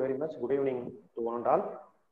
very much. Good evening to one and all.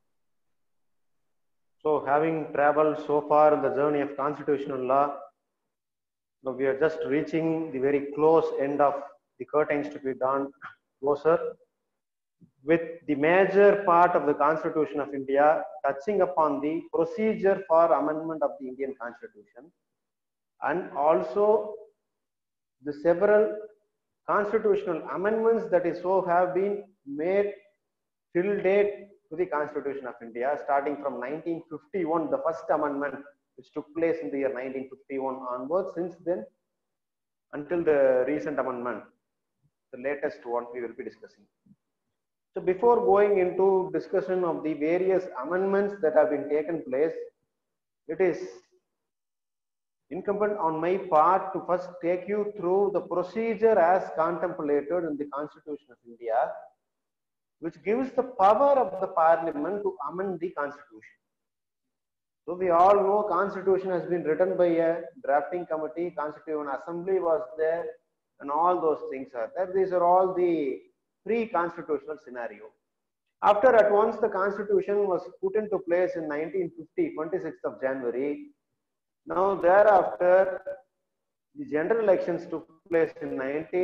So, having traveled so far in the journey of constitutional law, now we are just reaching the very close end of the curtains to be drawn closer with the major part of the Constitution of India touching upon the procedure for amendment of the Indian Constitution and also the several constitutional amendments that is so have been made till date to the Constitution of India, starting from 1951, the first amendment which took place in the year 1951 onwards. Since then, until the recent amendment, the latest one we will be discussing. So, before going into discussion of the various amendments that have been taken place, it is incumbent on my part to first take you through the procedure as contemplated in the Constitution of India, which gives the power of the parliament to amend the constitution. So we all know constitution has been written by a drafting committee, constituent assembly was there, and all those things are there. These are all the pre-constitutional scenario. After at once the constitution was put into place in 1950, 26th of January, now thereafter the general elections took place in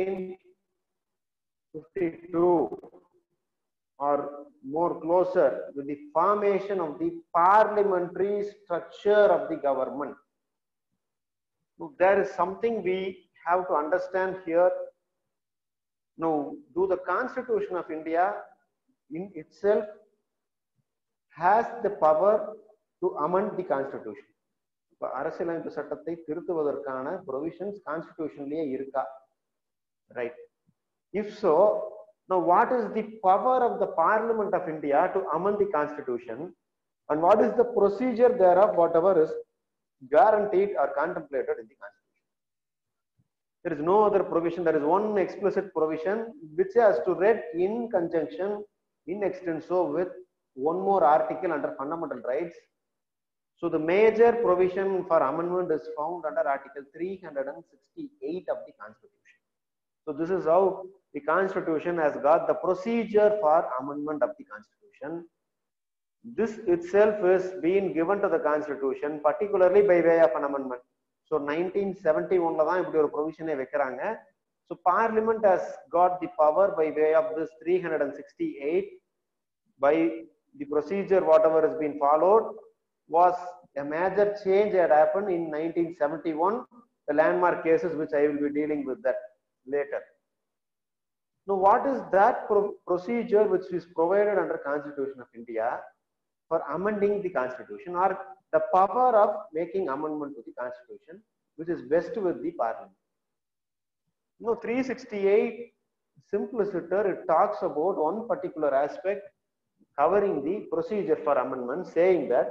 1952 or more closer with the formation of the parliamentary structure of the government. So there is something we have to understand here. Now, do the Constitution of India in itself has the power to amend the Constitution? இப்போ அரசியலமைப்பு சட்டத்தை திருத்துவதற்கான provisions கான்ஸ்டிடியூஷன்லயே இருக்கா right if so now what is the power of the parliament of india to amend the constitution and what is the procedure thereof whatever is guaranteed or contemplated in the constitution there is no other provision there is one explicit provision which has to read in conjunction in extenso with one more article under fundamental rights so the major provision for amendment is found under article 368 of the constitution so this is how the constitution has got the procedure for amendment of the constitution this itself is being given to the constitution particularly by way of an amendment so 1971 தான் இப்படி ஒரு ப்ரொவிஷனே வைக்கிறாங்க so parliament has got the power by way of this 368 by the procedure whatever has been followed was a major change had happened in 1971 the landmark cases which i will be dealing with that later now, what is that pro procedure which is provided under Constitution of India for amending the Constitution or the power of making amendment to the Constitution, which is best with the Parliament? You know, 368 simpliciter, it talks about one particular aspect covering the procedure for amendment, saying that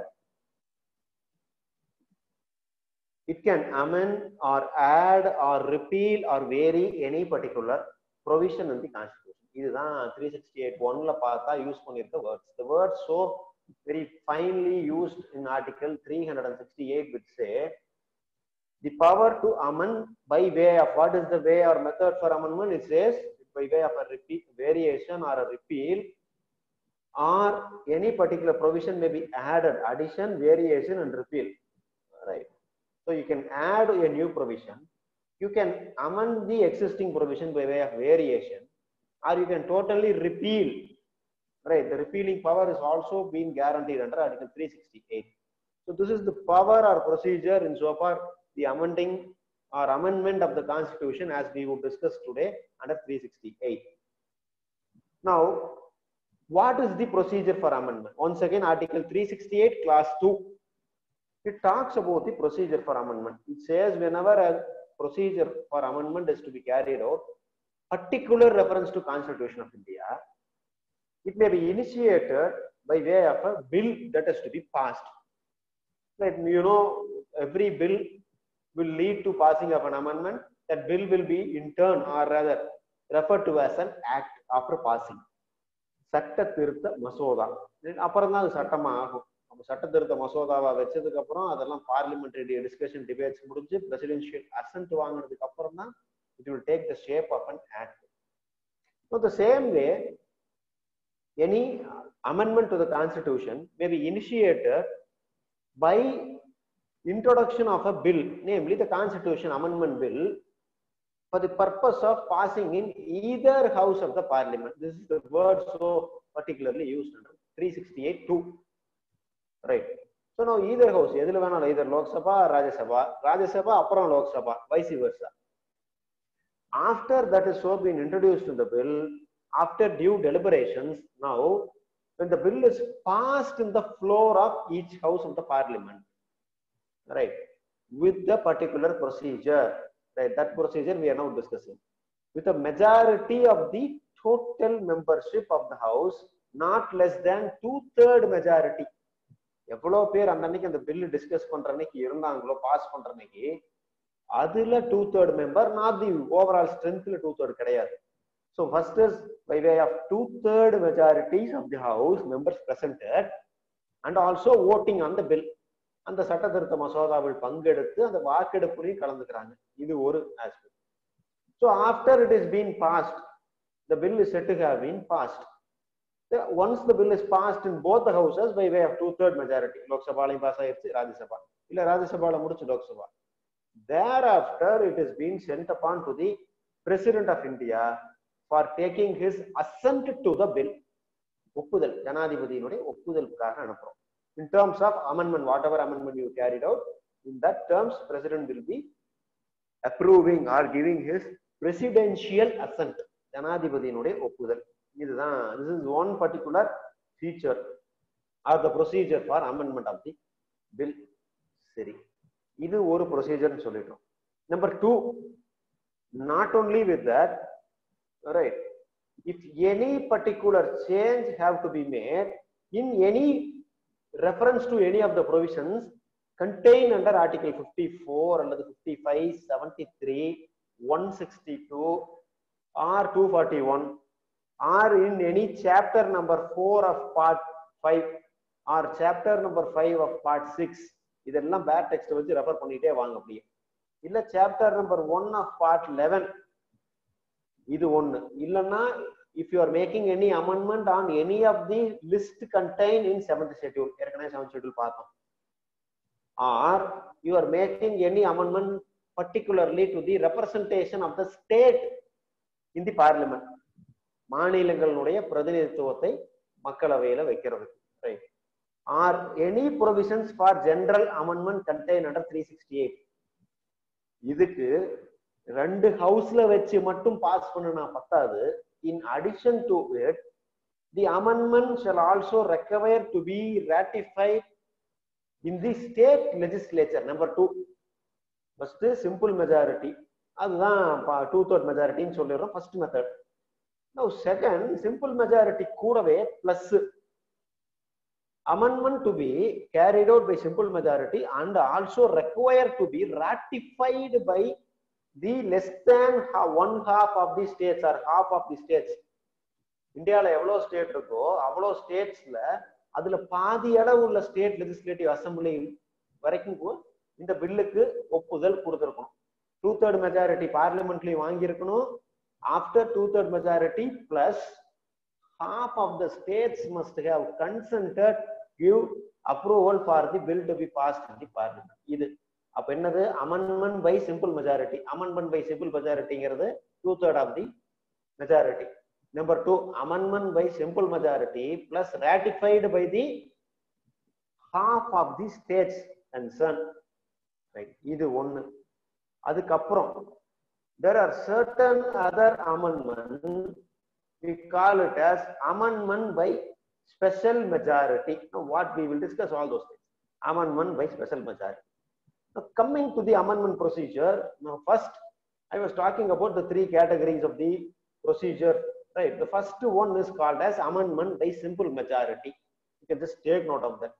it can amend or add or repeal or vary any particular provision வந்து constitution இதுதான் three sixty eight ஒன்ல பார்த்தா use பண்ணியிருக்க words the words so very finely used in article three hundred and sixty eight with say the power to amend by way of what is the way or method for amendment it says by way of a repeat variation or a repeal or any particular provision may be added addition variation and repeal right so you can add a new provision you can amend the existing provision by way of variation or you can totally repeal right the repealing power is also being guaranteed under article 368 so this is the power or procedure in so far the amending or amendment of the constitution as we would discuss today under 368 now what is the procedure for amendment once again article 368 class 2 it talks about the procedure for amendment it says whenever a procedure for amendment is to be carried out, particular reference to Constitution of India, it may be initiated by way of a bill that is to be passed. Like you know, every bill will lead to passing of an amendment. That bill will be in turn or rather referred to as an act after passing. சட்ட திருத்த மசோதா அப்புறம் தான் அது சட்டமா ஆகும் நம்ம சட்ட திருத்த மசோதாவா வச்சதுக்கு அப்புறம் அதெல்லாம் பார்லிமெண்டரி டிஸ்கஷன் டிபேட்ஸ் முடிஞ்சு பிரசிடென்ஷியல் அசன்ட் வாங்கினதுக்கு அப்புறம் தான் it will take the shape of an act so the same way any amendment to the constitution may be initiated by introduction of a bill namely the constitution amendment bill for the purpose of passing in either house of the parliament this is the word so particularly used under 368 2 right so now either house எதுல வேணாலும் either Lok Sabha Rajya Sabha Rajya Sabha அப்புறம் Lok Sabha vice versa after that is so been introduced in the bill after due deliberations now when the bill is passed in the floor of each house of the parliament right with the particular procedure right that procedure we are now discussing with a majority of the total membership of the house not less than two third majority எவ்வளவு பேர் அந்த அன்னைக்கு அந்த bill discuss பண்ற அன்னைக்கு இருந்தாங்களோ pass பண்ற அன்னைக்கு அதுல two third member not the overall ஸ்ட்ரென்த்ல டூ தேர்ட் கிடையாது so first is by way of two third majorities of the house members presented and also voting on the bill அந்த சட்ட திருத்த மசோதாவில் பங்கெடுத்து அந்த வாக்கெடுப்புலையும் கலந்துக்கிறாங்க இது ஒரு aspect so after it is been past the bill is set to have been past once the bill is past in both the houses by way of two third majority லோக்சபாலையும் pass ஆயிருச்சு ராஜ்யசபா இல்ல ராஜ்யசபால முடிச்சு Lok Sabha thereafter it is being sent upon to the president of india for taking his assent to the bill ஒப்புதல் ஜனாதிபதியினுடைய ஒப்புதலுக்காக அனுப்புறோம் in terms of amendment whatever amendment you carried out in that terms president will be approving or giving his presidential assent ஜனாதிபதியினுடைய ஒப்புதல் இதுதான் this is one particular feature or the procedure for amendment of the bill சரி இது ஒரு ப்ரொசீஜர்னு சொல்லிட்டோம் number two not only with that right if any particular change have to be made in any reference to any of the provisions contained under article 54 அல்லது 55 73 162 or 241 or in any chapter number 4 of part 5 or chapter number 5 of part 6 இதெல்லாம் bad text வச்சு refer பண்ணிட்டே வாங்க அப்படியே இல்ல chapter number one of part eleven இது ஒண்ணு இல்லைன்னா if you are making any amendment on any of the list contain in seventh schedule ஏற்கனவே செவன்த் ஷெட்யூல் பார்த்தோம் or you are making any amendment particularly to the representation of the state in the parliament மாநிலங்களுடைய பிரதிநிதித்துவத்தை மக்களவையில வைக்கிறது right or any provisions for general amendment contain under three sixty eight இதுக்கு ரெண்டு ஹவுஸ்ல வச்சு மட்டும் பாஸ் பண்ணுனா பத்தாது in addition to it the amendment shall also require to be ratified in the state legislature number two first simple majority அதுதான் two third மெஜாரிட்டின்னு சொல்லிடுறோம் first method no second simple majority கூடவே plus amendment to be carried out by simple majority and also required to be ratified by the less than ha- one half of the states or half of the states இந்தியாவில் எவ்வளோ state இருக்கோ அவ்வளோ ஸ்டேட்ஸ்ல அதுல பாதி அளவு உள்ள state legislative assembly வரைக்கும் கு- இந்த பில்லுக்கு ஒப்புதல் கொடுத்துருக்கணும் டூ தேர்ட் மெஜாரிட்டி பார்லிமெண்ட்லயும் வாங்கியிருக்கணும் after two third majority plus half of the states must have consented give approval for the bill to be passed in the parliament இது அப்ப என்னது amendment by simple majority amendment by simple majorityங்கிறது two third of the majority number two amendment by simple majority plus ratified by the half of the states concerned right இது ஒண்ணு அதுக்கப்புறம் there are certain other amendments we call it as amendment by special majority. Now, what we will discuss all those things. Amendment by special majority. Now, coming to the amendment procedure, now first I was talking about the three categories of the procedure. Right. The first one is called as amendment by simple majority. You can just take note of that.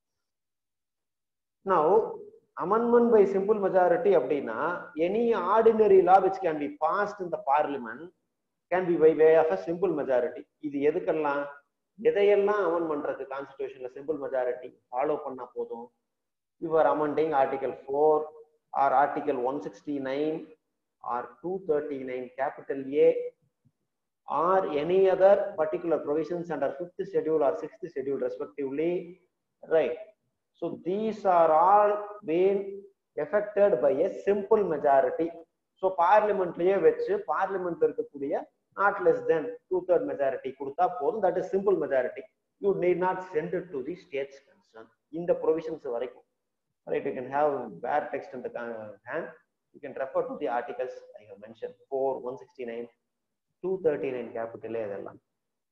Now, amendment by simple majority அப்படின்னா any ordinary law which can be passed in the parliament can be by way of a simple majority இது எதுக்கெல்லாம் எதையெல்லாம் அமன் பண்றது கான்ஸ்டியூஷன்ல simple majority follow பண்ணா போதும் your amending article four or article one sixty nine or two thirty nine capital A or any other particular provisions under fifth schedule or sixth schedule respectively right so these are all being affected by a simple majority so பார்லிமெண்ட்லயே வச்சு parliament இருக்கக்கூடிய not less than two third majority கொடுத்தா போதும் that is simple majority you need not sent it to the states concern இந்த provisions வரைக்கும் right you can have where text இந்த hand you can refer to the articles I have mention four one sixty nine two thirty nine கேபிட்டலே இதெல்லாம்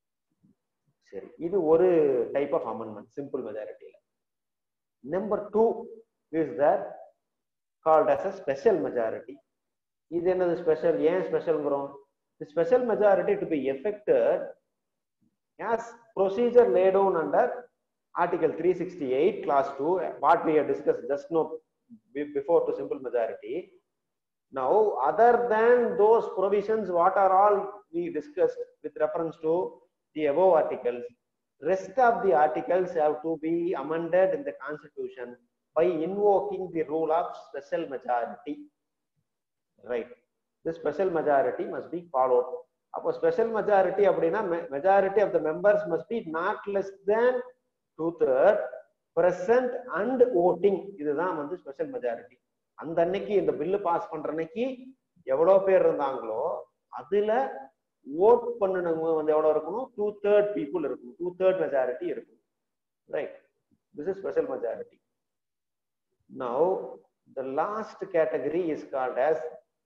சரி இது ஒரு type of amendment simple மெஜாரிட்டியில number two is that called as a special majority இது என்னது special ஏன் ஸ்பெஷல்ங்கிறோம் the special majority to be effected as procedure laid down under article 368 class 2 what we have discussed just now be- before to simple majority now other than those provisions what are all we discussed with reference to the above articles rest of the articles have to be amended in the constitution by invoking the rule of special majority right the special majority must be followed அப்போ special majority அப்படின்னா majority of the members must be not less than two third present and voting இதுதான் வந்து special majority அந்த அன்னைக்கு இந்த bill pass பண்ற அன்னைக்கு எவ்வளவு பேர் இருந்தாங்களோ அதுல ஓட் பண்ணினவங்க வந்து எவ்வளவு இருக்கணும் டூ தேர்ட் பீப்புள் இருக்கணும் டூ தேர்ட் மெஜாரிட்டி இருக்கும் right this is special majority now the last category is called as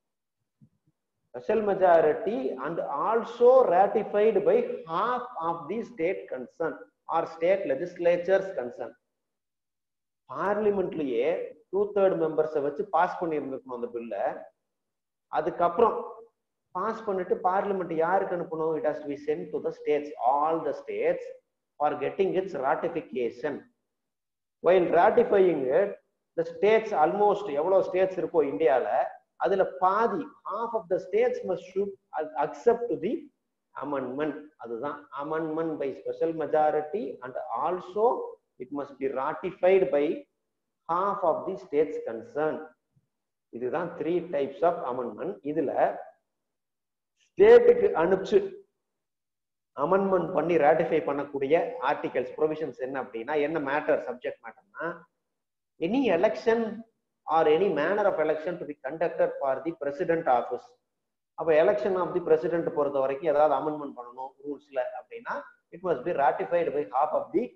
special majority and also ratified by half of the state concerned or state legislatures concerned பார்லிமெண்ட்லயே two third மெம்பர்ஸை வச்சு pass பண்ணியிருந்திருக்கணும் அந்த பில்ல அதுக்கப்புறம் pass பண்ணிட்டு parliament யாருக்கு அனுப்பணும் it has to be sent to the states all the states for getting its ratification while ratifying it the states almost எவ்வளவு ஸ்டேட்ஸ் இருக்கோ இந்தியால அதுல பாதி half of the states must should accept to the amendment அதுதான் amendment by special majority and also it must be ratified by half of the states concerned இதுதான் three types of amendment இதுல ஸ்டேட்டுக்கு அனுப்பிச்சு amendment பண்ணி ratify பண்ணக்கூடிய articles provisions என்ன அப்படின்னா என்ன மேட்டர் சப்ஜெக்ட் மேட்டர்னா any election or any manner of election to be conducted for the president office அப்போ எலெக்ஷன் ஆஃப் தி பிரசிடென்ட் பொறுத்த வரைக்கும் ஏதாவது அமெண்ட்மெண்ட் பண்ணணும் ரூல்ஸ்ல அப்படின்னா it must be ratified by half of the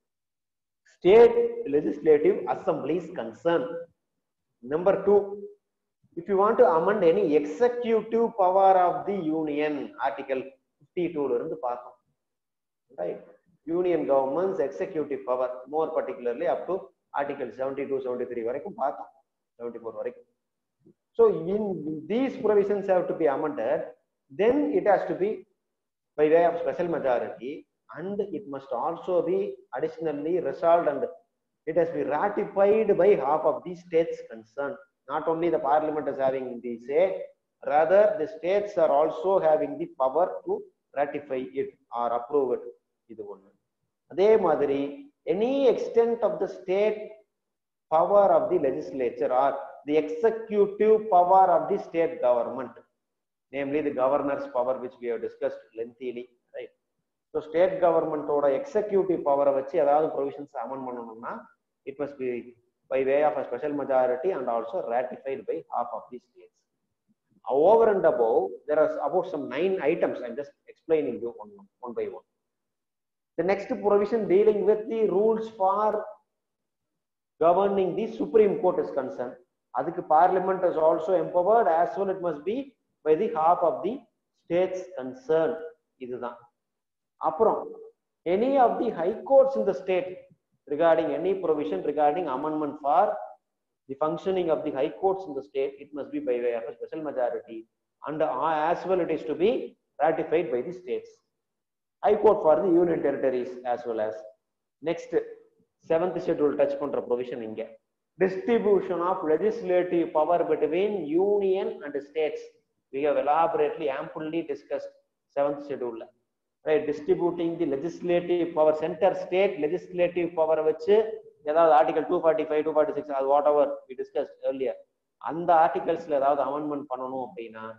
state legislative assemblies concern number two if you want to amend any executive power of the union article fifty டூல இருந்து பார்த்தோம் right union governments executive power more particularly up to article seventy two seventy three வரைக்கும் பார்த்தோம் seventy four வரைக்கும் so in these provisions have to be amended then it has to be by way of special majority and it must also be additionally resolve and it has be ratified by half of the states concern not only the parliament is having the say rather the states are also having the power to ratify it or approve it இது ஒன்று அதே மாதிரி any extent of the state power of the legislature or the executive power of the state government namely the governor's power which we have discussed lengthily right so state government ஓட executive power வச்சு ஏதாவது provisions amend பண்ணணும்னா it must be by way of a special majority and also ratified by half of the states over and above there are about some nine items i'm just explaining you one, one by one the next provision dealing with the rules for governing the Supreme Court is concerned. அதுக்கு parliament is also empowered as well it must be by the half of the states concerned. இதுதான் அப்புறம் any of the high courts in the state regarding any provision regarding amendment for the functioning of the high courts in the state it must be by way of a special majority and as well it is to be ratified by the states. High Court for the Union Territories as well as next seventh schedule touch பண்ற provision இங்க distribution of legislative power between union and states we have elaborately amply discussed seventh schedule right distributing the legislative power center state legislative power வச்சு ஏதாவது article two forty five two forty six அது whatever we discuss earlier அந்த ஆர்டிகல்ஸ்ல ஏதாவது amendment பண்ணணும் அப்படின்னா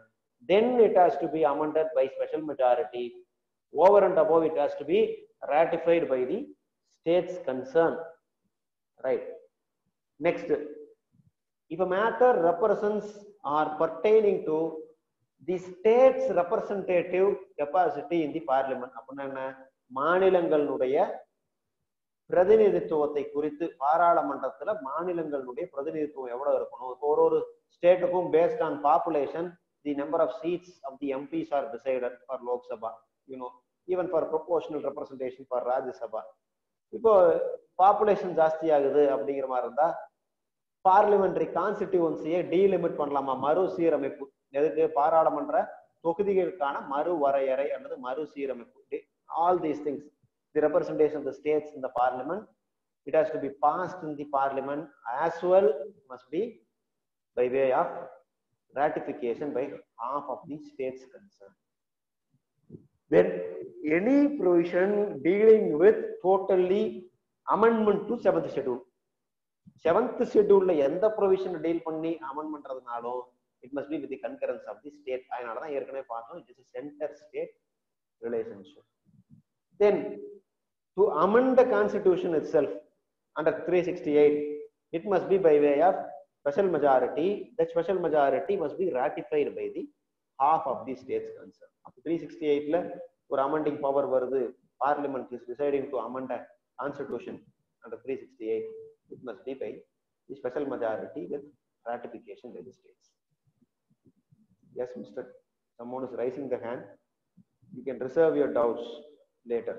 then it has to be amended by special majority. Over and above, it has to be ratified by the states concerned. Right. Next, if a matter represents or pertaining to the state's representative capacity in the parliament அப்படின்னா என்ன மாநிலங்களுடைய பிரதிநிதித்துவத்தை குறித்து பாராளுமன்றத்துல மாநிலங்களுடைய பிரதிநிதித்துவம் எவ்வளவு இருக்கணும் இப்போ ஒரு ஒரு ஸ்டேட்டுக்கும் based on population the number of seats of the MPs are decided for Lok Sabha you know even for proportional representation for Rajya Sabha இப்போ பாப்புலேஷன் ஜாஸ்தி ஆகுது அப்படிங்கிற மாதிரி இருந்தா பார்லிமெண்டரி கான்ஸ்டிடியூன்சியை டீலிமிட் பண்ணலாமா மறு சீரமைப்பு எதுக்கு பாராளுமன்ற தொகுதிகளுக்கான மறு வரையறை அல்லது மறு சீரமைப்பு all these things the representation of the states in the parliament it has to be passed in the parliament as well must be by way of ratification by half of the states concerned. Then any provision dealing with totally amendment to seventh schedule. Seventh ஷெட்யூல்ல எந்த provision deal பண்ணி amend பண்றதுனாலும் it must be with the concurrence of the state அதனால தான் ஏற்கனவே பார்த்தோம் it is centre state relationship then to amend the constitution itself under three sixty eight it must be by way of special majority, that special majority must be ratified by the half of the states concerned. அப்போ three sixty எயிட்ல ஒரு amending power வருது parliament is deciding to amend a constitution under three sixty eight it must be by the special majority with ratification by the states. Yes, Mr. Someone is raising the hand. You can reserve your doubts later.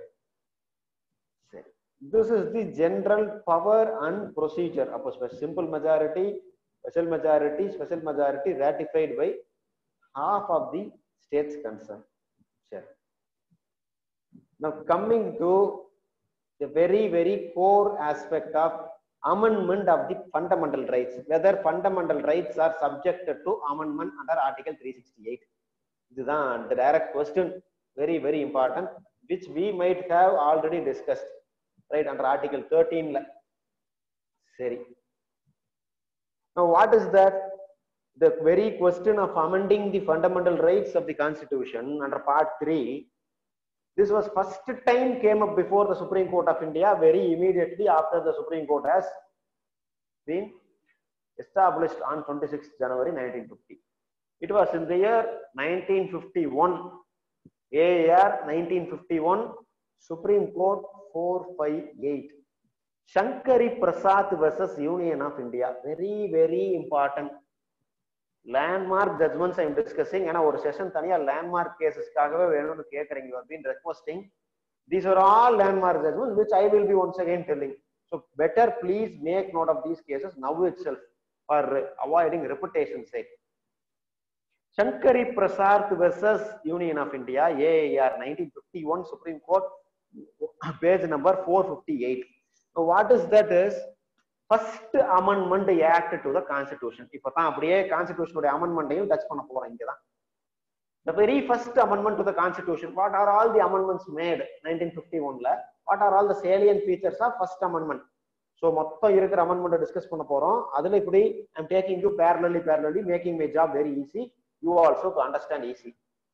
This is the general power and procedure. அப்போ simple majority special majority, special majority ratified by half of the states concerned. Sure. Now coming to the very, very core aspect of amendment of the fundamental rights, whether fundamental rights are subjected to amendment under Article 368. இதுதான் the direct question, very, very important, which we might have already discussed, right, under Article 13. சரி Now, what is that? The very question of amending the fundamental rights of the Constitution under Part 3. This was first time came up before the Supreme Court of India very immediately after the Supreme Court has been established on 26th January 1950. It was in the year 1951, AAR 1951, Supreme Court 458. Shankari Prasad versus Union of India. Very, very important. Landmark judgments I'm discussing. ஏன்னா ஒரு session தனியா landmark கேசஸ்க்காகவே வேணும்னு கேட்குறீங்க you been requesting. These are all landmark judgments which I will be once again telling. So better please make note of these cases now itself for avoiding reputation sake. Shankari Prasad versus Union of India, AAR 1951 Supreme Court, page number 458. So what is that is first amendment act to the constitution இப்போ தான் அப்படியே கான்ஸ்டிடியூஷனுடைய அமெண்ட்மெண்ட்டையும் touch பண்ண போறோம் இங்க தான் the very first amendment to the constitution what are all the amendments made 1951 ல what are all the salient features of first amendment so மொத்தம் இருக்கிற அமெண்ட்மெண்ட் டிஸ்கஸ் பண்ண போறோம் அதுல இப்படி i'm taking you parallelly parallelly making my job very easy you also to understand easy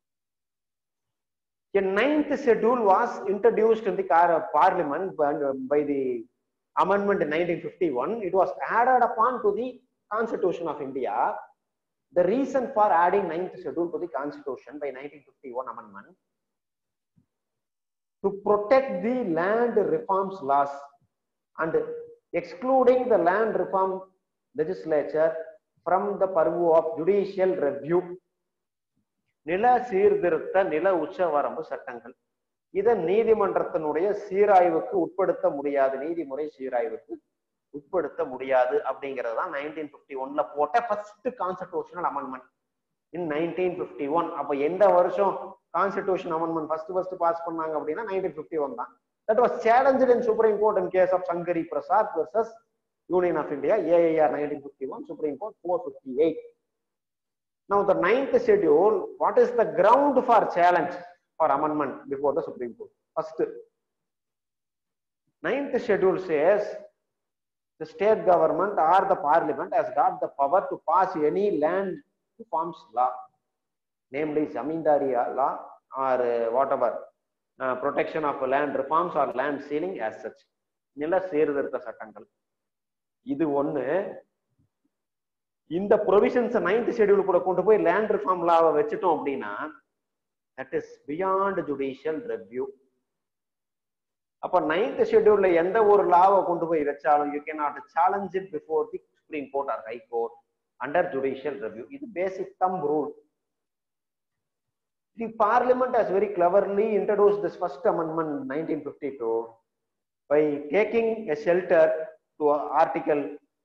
a ninth schedule was introduced in the parliament by the amendment in 1951 it was added upon to the constitution of india the reason for adding ninth schedule to the constitution by 1951 amendment to protect the land reforms laws and excluding the land reform legislature from the purview of judicial review நில சீர்திருத்த நில உச்சவரம்பு சட்டங்கள் இதை நீதிமன்றத்தினுடைய சீராய்வுக்கு உட்படுத்த முடியாது நீதிமுறை சீராய்வுக்கு உட்படுத்த முடியாது அப்படிங்கிறது தான் நைன்டீன் பிப்டி ஒன்ல போட்ட first constitutional amendment in nineteen fifty one அப்ப எந்த வருஷம் constitution amendment first first pass பண்ணாங்க அப்படின்னா நைன்டீன் பிப்டி ஒன் தான் that was challenge in Supreme Court in case of Shankari Prasad versus Union of India AIR nineteen fifty one Supreme Court four fifty eight Now, the ninth schedule, what is the ground for challenge for amendment before the Supreme Court? First, ninth schedule says the state government or the parliament has got the power to pass any land reforms law. namely zamindari law or uh, whatever uh, protection of land reforms or land sealing as such நில சீர்திருத்த சட்டங்கள் இது ஒண்ணு இந்த provisions ninth schedule கூட கொண்டு போய் land reform லாவை வச்சுட்டோம் அப்படின்னா that is beyond judicial review அப்ப நைன்த் ஷெட்யூல்ல எந்த ஒரு லாவை கொண்டு போய் வச்சாலும் you can not challenge it before the Supreme Court or High Court under judicial review இது basic thumb rule the parliament has very cleverly introduced this first amendment in 1952 by taking a shelter to article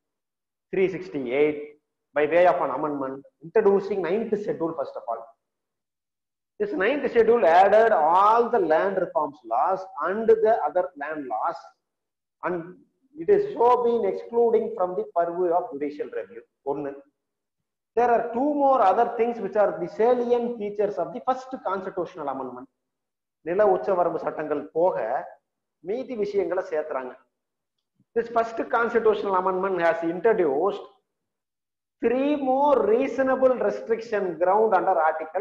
368 by way of an amendment introducing ninth schedule first of all this ninth schedule added all the land reforms laws and the other land laws and it is so been excluding from the purview of judicial review ஒன்னு there are two more other things which are the salient features of the first constitutional amendment நில உச்சவரம்பு சட்டங்கள் போக மீதி விஷயங்களை சேர்த்துறாங்க this first constitutional amendment has introduced three more reasonable restriction ground under article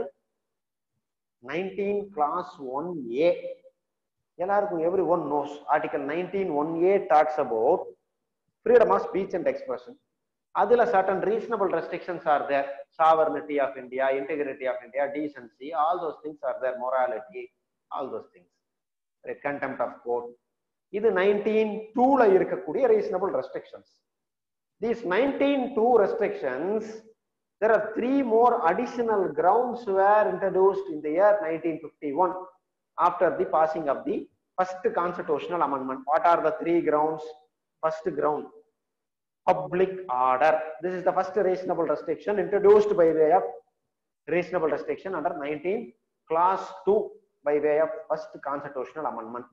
19 class 1a எல்லாருக்கும் everyone knows article nineteen one A talks about freedom of speech and expression அதுல certain reasonable restrictions are there sovereignty of India integrity of India decency all those things are there morality all those things contempt of court இது nineteen டூல இருக்கக்கூடிய reasonable restrictions these nineteen two restrictions there are three more additional grounds were introduced in the year 1951 after the passing of the first constitutional amendment what are the three grounds first ground public order this is the first reasonable restriction introduced by way of reasonable restriction under 19 class 2 by way of first constitutional amendment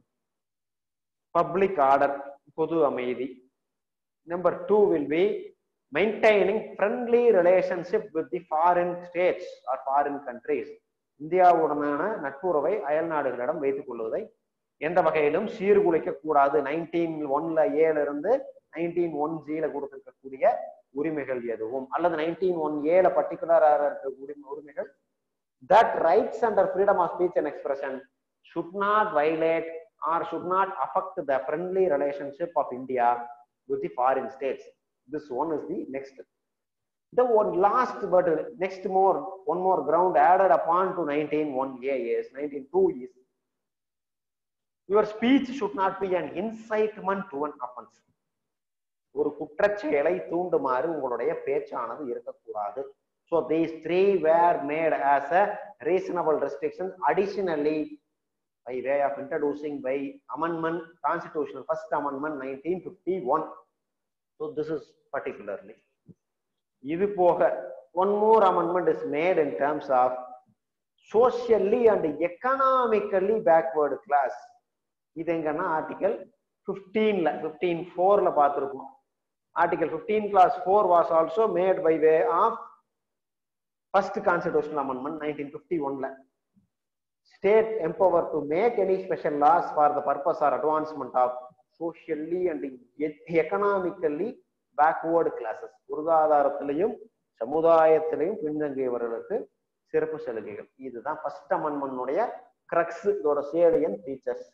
public order பொது அமைதி number 2 will be maintaining friendly relationship with the foreign states or foreign countries இந்தியாவுடனான நட்புறவை அயல் நாடுகளிடம் வைத்துக் கொள்வதை எந்த வகையிலும் சீர்குலைக்க கூடாது நைன்டீன் ஒன்ல ஏல இருந்து நைன்டீன் ஒன் ஜில கொடுத்திருக்கக்கூடிய உரிமைகள் எதுவும் அல்லது நைன்டீன் ஒன் ஏல பர்டிகுலரா இருக்க உரிமை உரிமைகள் that rights under freedom of speech and expression should not violate or should not affect the friendly relationship of India with the foreign states this one is the next the one last but next more one more ground added upon to 191a is 192 is your speech should not be an incitement to an offense ஒரு குற்றச்செயலை தூண்டுமாறு உங்களுடைய பேச்சானது இருக்கக்கூடாது so these three were made as a reasonable restrictions additionally by way of introducing by amendment constitutional first amendment 1951 So this is particularly. இது போக one more amendment is made in terms of socially and economically backward class. இது எங்கன்னா article பிப்டீன்ல fifteen ஃபோர்ல பார்த்துருக்கோம் article fifteen clause four was also made by way of first constitutional amendment nineteen fifty ஒன்ல state empower to make any special laws for the purpose or advancement of socially and economically backward classes பொருளாதாரத்திலையும் சமுதாயத்திலையும் பின்தங்கியவர்களுக்கு சிறப்பு சலுகைகள் இதுதான் first அமெண்ட்மெண்டுடைய crux இதோட salient features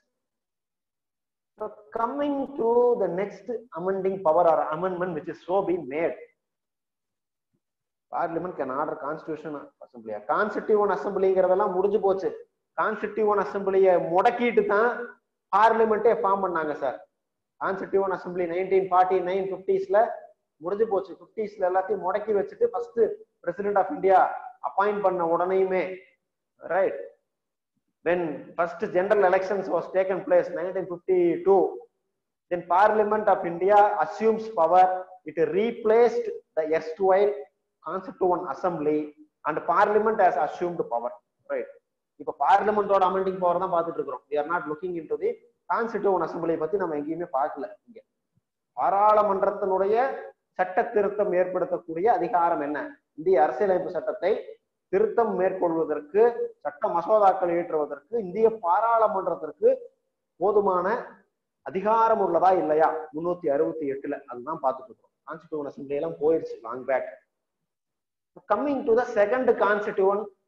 coming to the next amending power or amendment which is so been made parliament can order constitution அசம்பிளியா constituent அசம்பிளிங்கிறதெல்லாம் முடிஞ்சு போச்சு கான்ஸ்டியூவன் அசம்பிளியை முடக்கிட்டு தான் பார்லிமெண்ட்டே ஃபார்ம் பண்ணாங்க sir constituent assembly nineteen forty nine பிப்டிஸ்ல முடிஞ்சு போச்சு பிப்டிஸ்ல எல்லாத்தையும் முடக்கி வச்சுட்டு first president of India appoint பண்ண உடனேயுமே right when first general elections was taken place 1952 then parliament of india assumes power it replaced the erstwhile constituent assembly and parliament has assumed power right இப்ப பார்லிமெண்டோட amending power தான் பார்த்துட்டு இருக்கிறோம் we are not looking into the constituent assembly பத்தி நம்ம எங்கேயுமே பார்க்கல இங்க பாராளுமன்றத்தினுடைய சட்ட திருத்தம் ஏற்படுத்தக்கூடிய அதிகாரம் என்ன இந்திய அரசியலமைப்பு சட்டத்தை திருத்தம் மேற்கொள்வதற்கு சட்ட மசோதாக்கள் இயற்றுவதற்கு இந்திய பாராளுமன்றத்திற்கு போதுமான அதிகாரம் உள்ளதா இல்லையா முன்னூத்தி அறுபத்தி எட்டுல அதுதான் பார்த்துட்டு இருக்கோம் கான்ஸ்டிடியூவன் அசம்பிளி எல்லாம் போயிருச்சு long back coming to the second constituent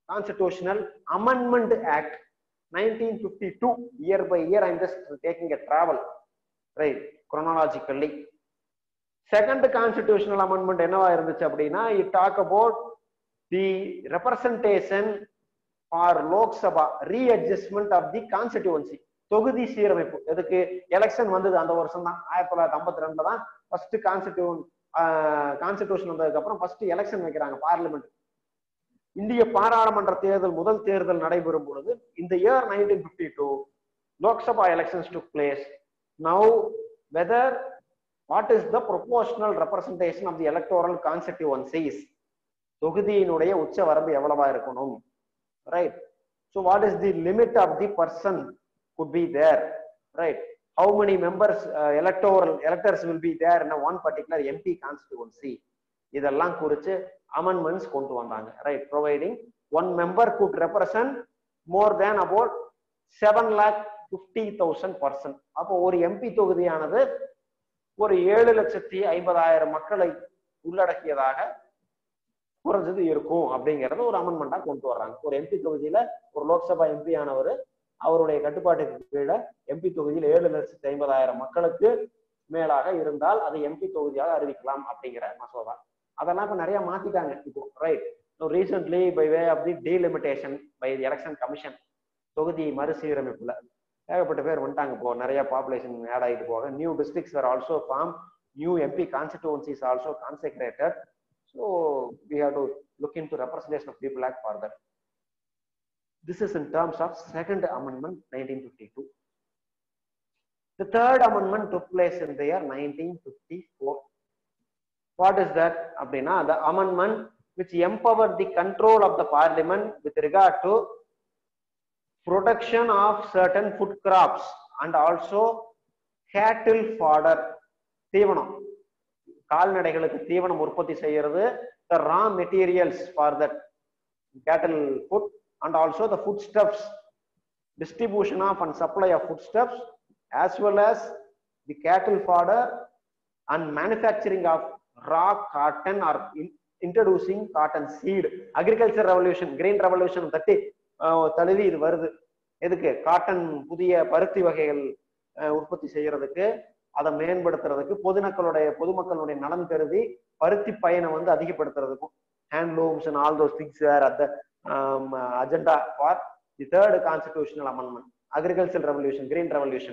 Constitutional Amendment Act 1952. Year by year, I'm just taking a travel, right, chronologically. Second constitutional amendment என்னவா இருந்துச்சு அப்படின்னா it talk about the representation for Lok Sabha readjustment of the constituency தொகுதி சீரமைப்பு எதுக்கு election வந்தது அந்த வருஷம் தான் ஆயிரத்தி தொள்ளாயிரத்தி ஐம்பத்தி ரெண்டுல தான் ஃபர்ஸ்ட் கான்ஸ்டிடியூன் கான்ஸ்டிடியூஷன் வந்ததுக்கு அப்புறம் ஃபர்ஸ்ட் எலெக்ஷன் வைக்கிறாங்க பார்லிமெண்ட் இந்திய பாராளுமன்ற தேர்தல் முதல் தேர்தல் நடைபெறும் பொழுது இந்த year nineteen fifty two Lok Sabha elections took place now whether what is the proportional representation of the electoral constituencies தொகுதியினுடைய உச்ச வரம்பு எவ்வளவா இருக்கணும் right so what is the limit of the person could be there right how many members uh, electoral electors will be there in a one particular MP constituency இதெல்லாம் குறிச்சு amendments கொண்டு வந்தாங்க right providing one member could represent more than about seven lakh fifty thousand persons அப்போ ஒரு MP தொகுதியானது ஒரு ஏழு லட்சத்தி ஐம்பதாயிரம் மக்களை உள்ளடக்கியதாக குறைஞ்சது இருக்கும் அப்படிங்கறது ஒரு அமெண்ட்மெண்டா கொண்டு வர்றாங்க ஒரு எம்பி தொகுதியில ஒரு லோக்சபா எம்பி ஆனவர் அவருடைய கட்டுப்பாட்டுக்கு கீழே எம்பி தொகுதியில் ஏழு லட்சத்தி ஐம்பதாயிரம் மக்களுக்கு மேலாக இருந்தால் அதை எம்பி தொகுதியாக அறிவிக்கலாம் அப்படிங்கிற மசோதா அதெல்லாம் இப்ப நிறைய மாத்திட்டாங்க இப்போ right recently by way of the delimitation by the election commission தொகுதி மறுசீரமைப்புல ஏகப்பட்ட பேர் வந்துட்டாங்க இப்போ நிறைய பாப்புலேஷன் ஆட் ஆகிட்டு போக new districts are also form new MP constituencies also consecrated so we have to look into representation of people act further This is in terms of Second Amendment 1952. The Third Amendment took place in the year 1954. What is that? Abdina, the amendment which empowered the control of the parliament with regard to production of certain food crops and also cattle fodder தீவனம் கால்நடைகளுக்கு தீவனம் உற்பத்தி செய்யறது the raw materials for that cattle food and also the foodstuffs distribution of and supply of foodstuffs as well as the cattle fodder and manufacturing of raw cotton or in, introducing cotton seed agriculture revolution green revolution தட்டி தழுவி இது வருது எதுக்கு cotton புதிய பருத்தி வகைகள் உற்பத்தி செய்யறதுக்கு அதை மேம்படுத்துறதுக்கு பொதுமக்களுடைய பொதுமக்களுடைய நலன் கருதி பருத்தி பயனை வந்து அதிகப்படுத்துறதுக்கும் handlooms and all those things were at the um, uh, agenda for the third constitutional amendment agricultural revolution green revolution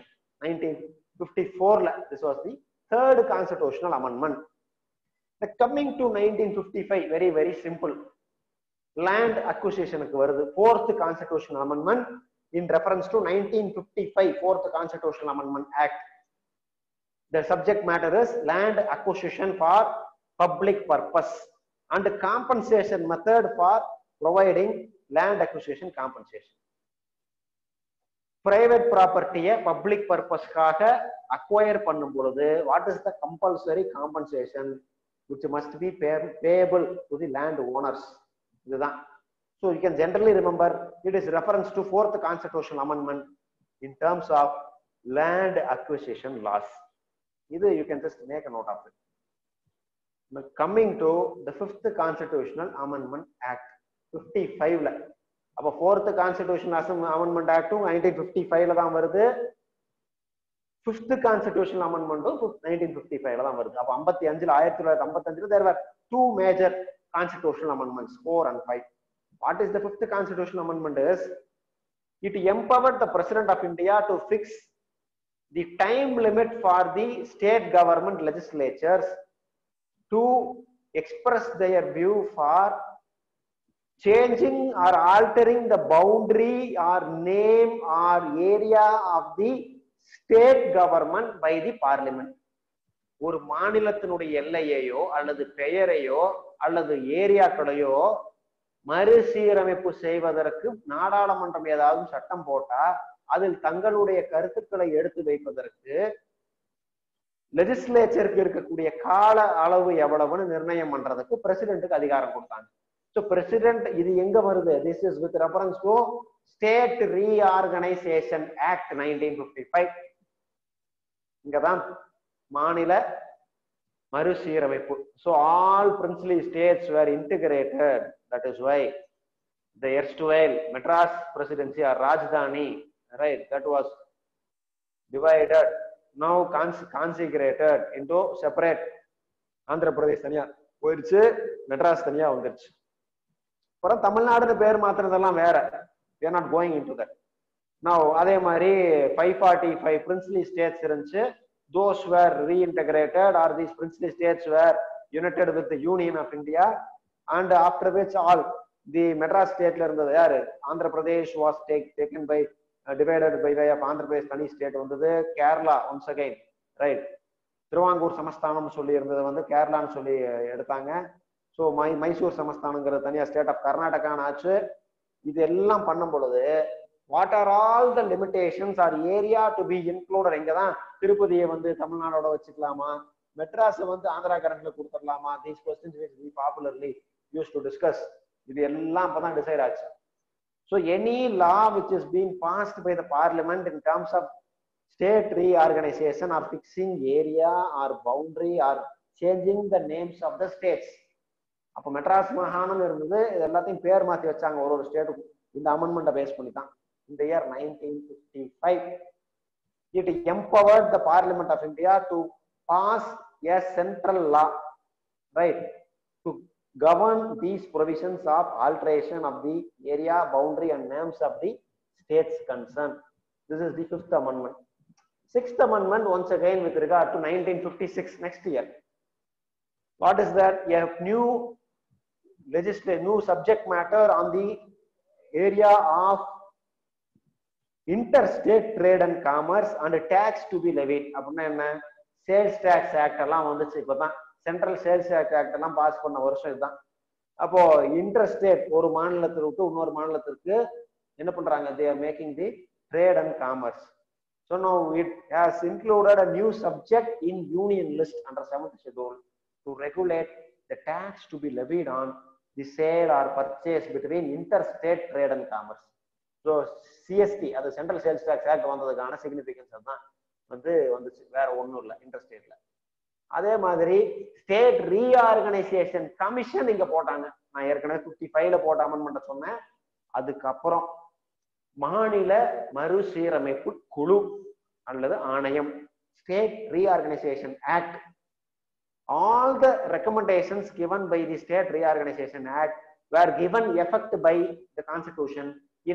1954 la, this was the third constitutional amendment the coming to 1955 very very simple land acquisition வருது fourth constitutional amendment in reference to 1955 fourth constitutional amendment act the subject matter is land acquisition for public purpose and compensation method for providing land acquisition compensation. Private ப்ராப்பர்ட்டியை public பர்பஸ்க்காக acquire பண்ணும் பொழுது what is the compulsory compensation which must be payable to the land owners இதுதான் so you can generally remember it is reference to fourth constitution amendment in terms of land acquisition laws இது you can just make a note of it coming to the fifth constitutional amendment act fifty ஃபைவ்ல அப்போ fourth constitution amendment ஆக்டும் nineteen fifty ஃபைவ்ல தான் வருது fifth constitution அமெண்ட்மெண்ட்டும் nineteen fifty ஃபைவ்ல தான் வருது அப்போ ஐம்பத்தி அஞ்சுல ஆயிரத்தி தொள்ளாயிரத்தி ஐம்பத்தஞ்சுல there were two major constitutional amendments four and five what is the fifth constitution amendment is it empowered the president of India to fix the time limit for the state government legislatures to express their view for changing or altering the boundary or name or area of the state government by the parliament ஒரு மாநிலத்தினுடைய எல்லையையோ அல்லது பெயரையோ அல்லது ஏரியாக்களையோ மறுசீரமைப்பு செய்வதற்கு நாடாளுமன்றம் ஏதாவது சட்டம் போட்டா அதில் தங்களுடைய கருத்துக்களை எடுத்து வைப்பதற்கு லெஜிஸ்லேச்சருக்கு இருக்கக்கூடிய கால அளவு எவ்வளவுன்னு நிர்ணயம் பண்றதுக்கு பிரசிடென்ட்டுக்கு அதிகாரம் கொடுத்தாங்க ஸோ பிரசிடென்ட் இது எங்க வருது this is with reference to state reorganisation act nineteen fifty five இங்கதான் மாநில மறுசீரமைப்பு so all princely states were integrated that is why the erstwhile Madras presidency or Rajdhani, right, that was divided, now cons- consecrated into separate Andhra Pradesh தனியா போயிடுச்சு மெட்ராஸ் தனியா வந்துருச்சு அப்புறம் தமிழ்நாடுன்னு பேர் மாத்துறதெல்லாம் வேற there not going into that நான் அதே மாதிரி five forty five princely states இருந்துச்சு those were reintegrated or these princely states were united with Union of India and after which all the Madras ஸ்டேட்ல இருந்தது யாரு Andhra Pradesh was take taken by divided by way of Andhra Pradesh தனி state வந்தது Kerala once again right Travancore சமஸ்தானம் சொல்லி இருந்தது வந்து கேரளான்னு சொல்லி எடுத்தாங்க ஸோ மை மைசூர் சமஸ்தானங்கிறது தனியா ஸ்டேட் ஆஃப் கர்நாடகான்னு ஆச்சு இது எல்லாம் பண்ணும் பொழுது what are all the limitations or area to be included இங்க தான் திருப்பதியை வந்து தமிழ்நாடோட வச்சுக்கலாமா மெட்ராஸை வந்து ஆந்திரா கரண்ட்ல கொடுத்துடலாமா these questions we popularly use to discuss இது எல்லாம் இப்பதான் டிசைட் ஆச்சு so any law which is being passed by the parliament in terms of state reorganisation or fixing area or boundary or changing the names of the states அப்போ மெட்ராஸ் மாகாணம் இருந்தது இது எல்லாத்தையும் பேர் மாத்தி வச்சாங்க ஒரு ஒரு ஸ்டேட்டுக்கும் இந்த அமெண்ட்மெண்ட்டை பேஸ் பண்ணி தான் இந்த year nineteen fifty five it empowered the parliament of India to pass a central law right to govern these provisions of alteration of the area boundary and names of the states concerned this is the fifth amendment sixth amendment once again with regard to 1956 next year what is that a new legislative new subject matter on the area of interstate trade and commerce and tax to be levied அப்படின்னா என்ன sales tax act எல்லாம் வந்துச்சு இப்பதான் central sales act act எல்லாம் pass பண்ண வருஷம் இதுதான் அப்போ இன்டர்ஸ்டேட் ஒரு மாநிலத்தை விட்டு இன்னொரு மாநிலத்திற்கு என்ன பண்றாங்க they are making the trade and commerce so now it has included a new subject in union list under seventh schedule to regulate the tax to be levied on the sale or purchase between interstate trade and commerce so CST அது central sales tax act வந்ததுக்கான significance தான் வந்து வந்துச்சு வேற ஒன்றும் இல்லை இன்டர்ஸ்டேட்ல அதே மாதிரி ஸ்டேட் ரீஆர்கனைசேஷன் கமிஷன் இங்க போட்டாங்க நான் ஏற்கனவே பிப்டி ஃபைவ்ல போட்ட அமெண்ட்மெண்ட் சொன்னேன் அதுக்கப்புறம் மாநில மறுசீரமைப்பு குழு அல்லது ஆணையம் state reorganisation act all the recommendations given by the state reorganization act were given effect by the constitution in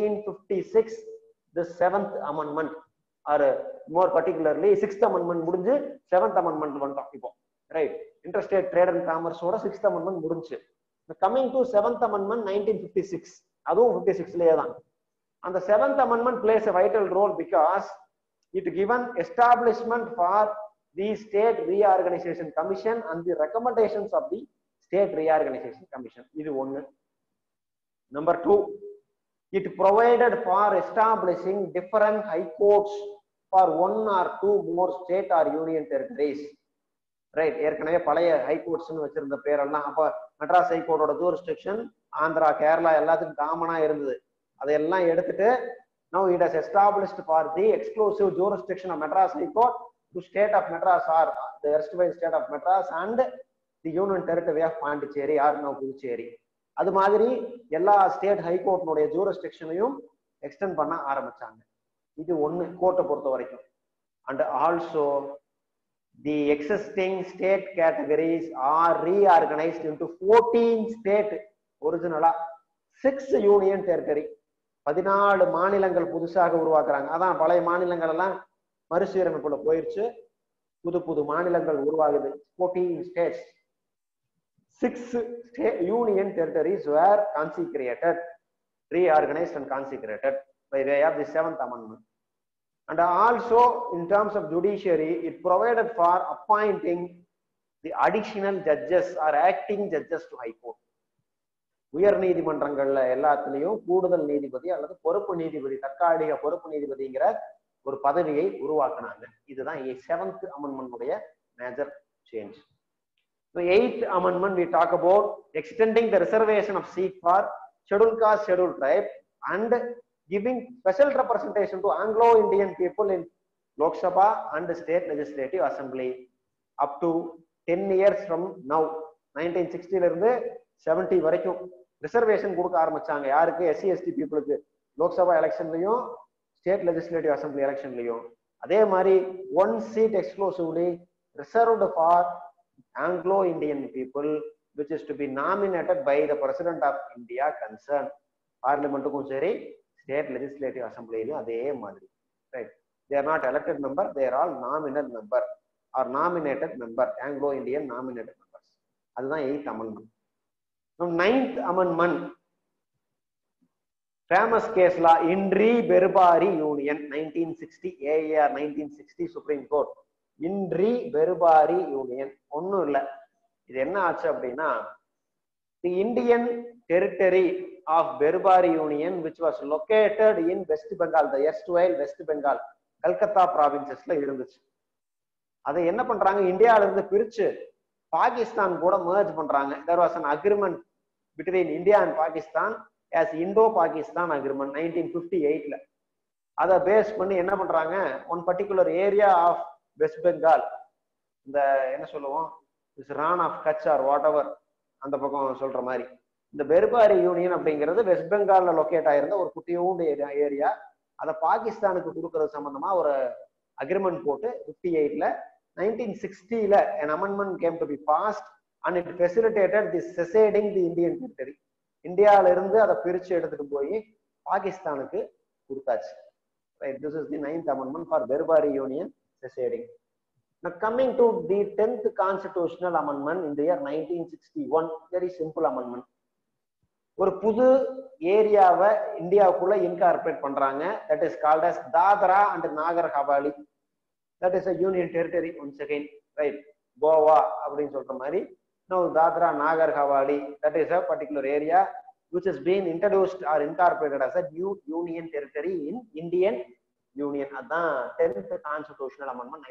1956 the seventh amendment or more particularly sixth amendment முடிஞ்சு செவன்த் அமெண்ட்மெண்ட் வந்துட்டோம் இப்போ ரைட் இன்டர்ஸ்டேட் ட்ரேட் அண்ட் காமர்ஸோட sixth amendment முடிஞ்சு coming to seventh amendment nineteen fifty six அதுவும் fifty சிக்ஸ்லயே தான் அந்த seventh amendment plays a vital role because it given establishment for the state reorganisation commission and the recommendations of the state reorganisation commission இது ஒன்னு number two it provided for establishing different high courts for one or two more state or union territories right ஏற்கனவே பழைய ஹைகோர்ட்ஸ்னு வச்சிருந்த பேரெல்லாம் அப்ப மெட்ராஸ் ஹைகோர்ட்டோட jurisdiction Andhra Kerala எல்லாத்துக்கும் காமனா இருந்தது அதையெல்லாம் எடுத்துட்டு now it has established for the exclusive jurisdiction of Madras high court to state of Madras or the erstwhile state of Madras and the union territory of Pondicherry or now Puducherry அது மாதிரி எல்லா ஸ்டேட் ஹைகோர்ட்னுடைய ஜூரிஸ்டிக்ஷனையும் எக்ஸ்டெண்ட் பண்ண ஆரம்பிச்சாங்க இது ஒண்ணு கோர்ட்டை பொறுத்த வரைக்கும் and also the existing state categories are reorganised into fourteen state ஒரிஜினலா சிக்ஸ் யூனியன் டெரிட்டரி பதினாலு மாநிலங்கள் புதுசாக உருவாக்குறாங்க அதான் பழைய மாநிலங்கள் எல்லாம் மறுசீரமைப்புல போயிருச்சு புது புது மாநிலங்கள் உருவாகுது fourteen states six state union territories were consecrated, reorganized and consecrated by way of the seventh amendment. And also in terms of judiciary, it provided for appointing the additional judges or acting judges to high court. உயர் நீதிமன்றங்கள்ல எல்லாத்துலயும் கூடுதல் நீதிபதி அல்லது பொறுப்பு நீதிபதி தற்காலிக பொறுப்பு நீதிபதிங்கிற ஒரு பதவியை உருவாக்குனாங்க இதுதான் seventh amendment major change The eighth amendment we talk about extending the reservation of seat for scheduled caste, scheduled tribe and giving special representation to Anglo-Indian people in Lok Sabha and the state legislative assembly up to 10 years from now 1960 ல இருந்து 70 வரைக்கும் reservation கொடுக்க ஆரம்பிச்சாங்க யாருக்கு SC ST பீப்புளுக்கு லோக்சபா எலெக்ஷன்லயும் state legislative assembly எலெக்ஷன்லயும் அதே மாதிரி one seat exclusively reserved for Anglo Indian people which is to be nominated by the president of India concern பார்லிமெண்ட்டுக்கும் சரி ஸ்டேட் லெஜிஸ்லேட்டிவ் அசம்பிளிலையும் அதே மாதிரி right they are not elected member they are all nominal member or nominated member anglo indian nominated members அதுதான் eighth amendment ninth amendment famous case law in re Berubari Union nineteen sixty AIR nineteen sixty Supreme Court in re Berubari Union ஒன்றும் இல்லை இது என்ன ஆச்சு அப்படின்னா the Indian territory of Berubari Union which was located in West Bengal the erstwhile West Bengal Calcutta ப்ராவின்சஸ்ல இருந்துச்சு அதை என்ன பண்றாங்க இந்தியாவில இருந்து பிரிச்சு பாகிஸ்தான் கூட merge பண்றாங்க there was an agreement between India and Pakistan as Indo Pakistan agreement nineteen fifty எயிட்ல அதை பேஸ் பண்ணி என்ன பண்றாங்க one particular area of West Bengal இந்த என்ன சொல்லுவோம் Rann of Kutch or whatever அந்த பக்கம் சொல்ற மாதிரி இந்த பெர்பாரி யூனியன் அப்படிங்கிறது வெஸ்ட் பெங்கால்ல லொக்கேட் ஆயிருந்த ஒரு குட்டியோண்டு ஏரியா அதை பாகிஸ்தானுக்கு கொடுக்கறது சம்பந்தமா ஒரு அக்ரிமெண்ட் போட்டு பிப்டி எயிட்ல நைன்டீன் சிக்ஸ்டில an amendment came to be passed and it facilitated the seceding the Indian territory இந்தியால இருந்து அதை பிரிச்சு எடுத்துட்டு போய் பாகிஸ்தானுக்கு கொடுத்தாச்சு right this is the ninth amendment for Berubari union seceding Now coming to the 10th constitutional amendment in the year 1961, very simple amendment. ஒரு புது ஏரியாவை இந்தியாவுக்குள்ள இன்கார்பரேட் பண்றாங்க that is called as Dadra and Nagar Haveli that is a union territory once again right Goa அப்படின்னு சொல்ற மாதிரி no Dadra Nagar Haveli that is a particular area which has been introduced or incorporated as a new union territory in Indian Union. அதான் 10th constitutional amendment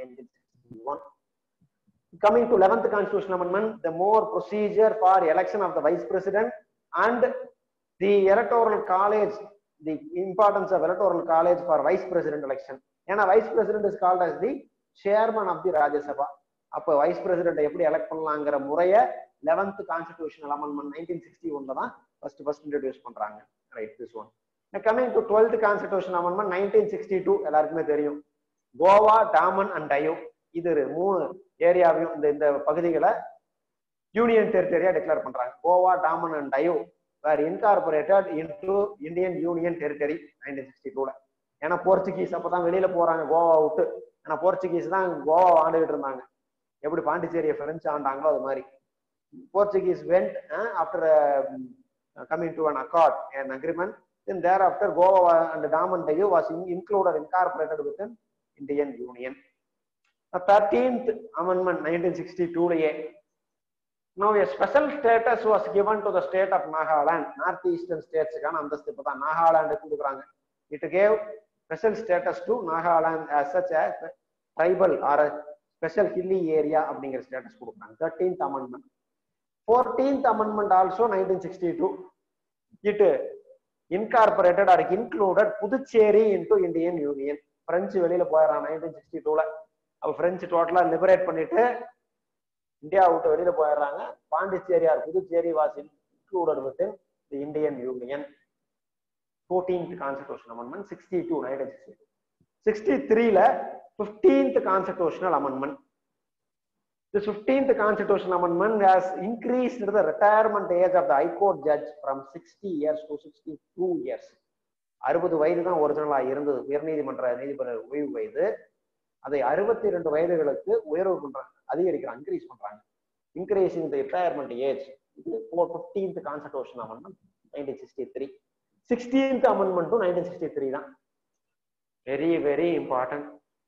1961. Coming to 11th constitutional amendment, the more procedure for election of the vice president and the electoral college, the importance of electoral college for vice president election. ஏன்னா vice president is called as the chairman of the Rajya Sabha. அப்போ vice president எப்படி elect பண்ணலாங்கிற முறைய eleventh constitutional amendment nineteen sixty ஒன்ல தான் first first introduce பண்றாங்க right this one coming to twelfth constitution amendment nineteen sixty two எல்லாருக்குமே தெரியும் Goa Daman and டயோ இது மூணு ஏரியாவையும் இந்த இந்த பகுதிகளை யூனியன் டெரிட்டரியா டிக்ளேர் பண்றாங்க Goa Daman and Diu were incorporated into Indian union territory nineteen sixty டூல ஏன்னா போர்ச்சுகீஸ் அப்பதான் வெளியில போறாங்க கோவா விட்டு ஏன்னா போர்ச்சுகீஸ் தான் கோவா ஆண்டுகிட்டு இருந்தாங்க எப்படி பாண்டிச்சேரியை பிரெஞ்சு ஆண்டாங்களோ அது மாதிரி Portuguese went after coming to an accord an agreement then thereafter goa and daman dayu was in, included incorporated within indian union the 13th amendment 1962 லயே now a special status was given to the state of nagaland north eastern states-க்கான அந்தஸ்து இப்பதான் நாகாலாந்து கொடுக்குறாங்க it gave special status to nagaland as such as tribal or a special hilly area அப்படிங்கிற status கொடுக்குறாங்க thirteenth amendment fourteenth amendment also nineteen sixty two it incorporated or included Puducherry into Indian union French வெளியில போயிடறான் nineteen sixty டூல அப்ப French டோட்டலா liberate பண்ணிட்டு India விட்டு வெளியில போயிடுறாங்க Pondicherry or Puducherry was included with the Indian union fourteenth constitution amendment sixty two nineteen sixty two sixty த்ரீல 15th constitutional amendment. This 15th constitutional amendment has increased the retirement age of the High Court judge from 60 years to 62 years. அறுபது வயது தான் ஒரிஜினலா இருந்தது உயர்நீதிமன்ற நீதிபதி ஓய்வு வயது அதை அறுபத்தி ரெண்டு வயதுகளுக்கு உயர்வு பண்றாங்க அதிகரிக்கிறாங்க இன்க்ரீஸ் பண்றாங்க இன்க்ரீசிங் த ரிட்டையர்மெண்ட் ஏஜ் இது four fifteenth constitution amendment nineteen sixty three sixteenth அமெண்ட்மெண்ட்டும் நைன்டீன் சிக்ஸ்டி த்ரீ தான் very very important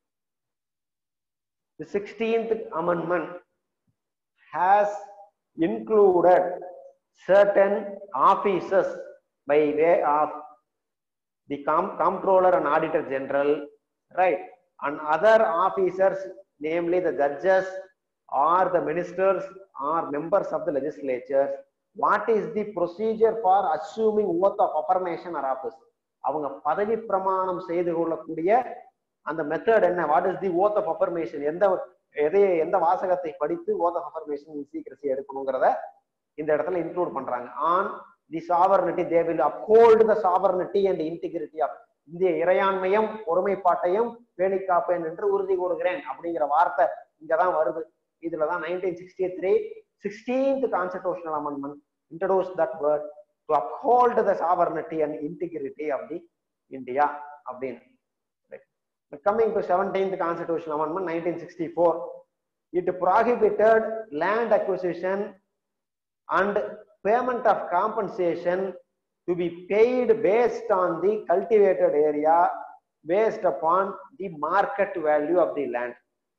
The 16th Amendment has included certain offices by way of the com- comptroller and auditor general, right? And other officers, namely the judges or the ministers or members of the legislature. What is the procedure for assuming oath of affirmation or office? அவங்க பதவி பிரமாணம் செய்து கொள்ளக்கூடிய அந்த method என்ன what is the oath of affirmation எந்த எதை எந்த வாசகத்தை படித்து ஓத் ஆஃப் அஃபர்மேஷன் சீக்கிரசி எடுக்கணுங்கிறத இந்த இடத்துல இன்க்ளூட் பண்றாங்க on the sovereignty they will uphold the sovereignty and integrity of India இறையாண்மையும் ஒருமைப்பாட்டையும் பேணி காப்பேன் என்று உறுதி கூறுகிறேன் அப்படிங்கிற வார்த்தை இங்கதான் வருது இதுலதான் nineteen sixty three sixteenth constitutional amendment introduce that word to uphold the sovereignty and integrity of the India அப்படின்னு coming to seventeenth constitutional amendment nineteen sixty four it prohibited land acquisition and payment of compensation to be paid based on the cultivated area based upon the market value of the land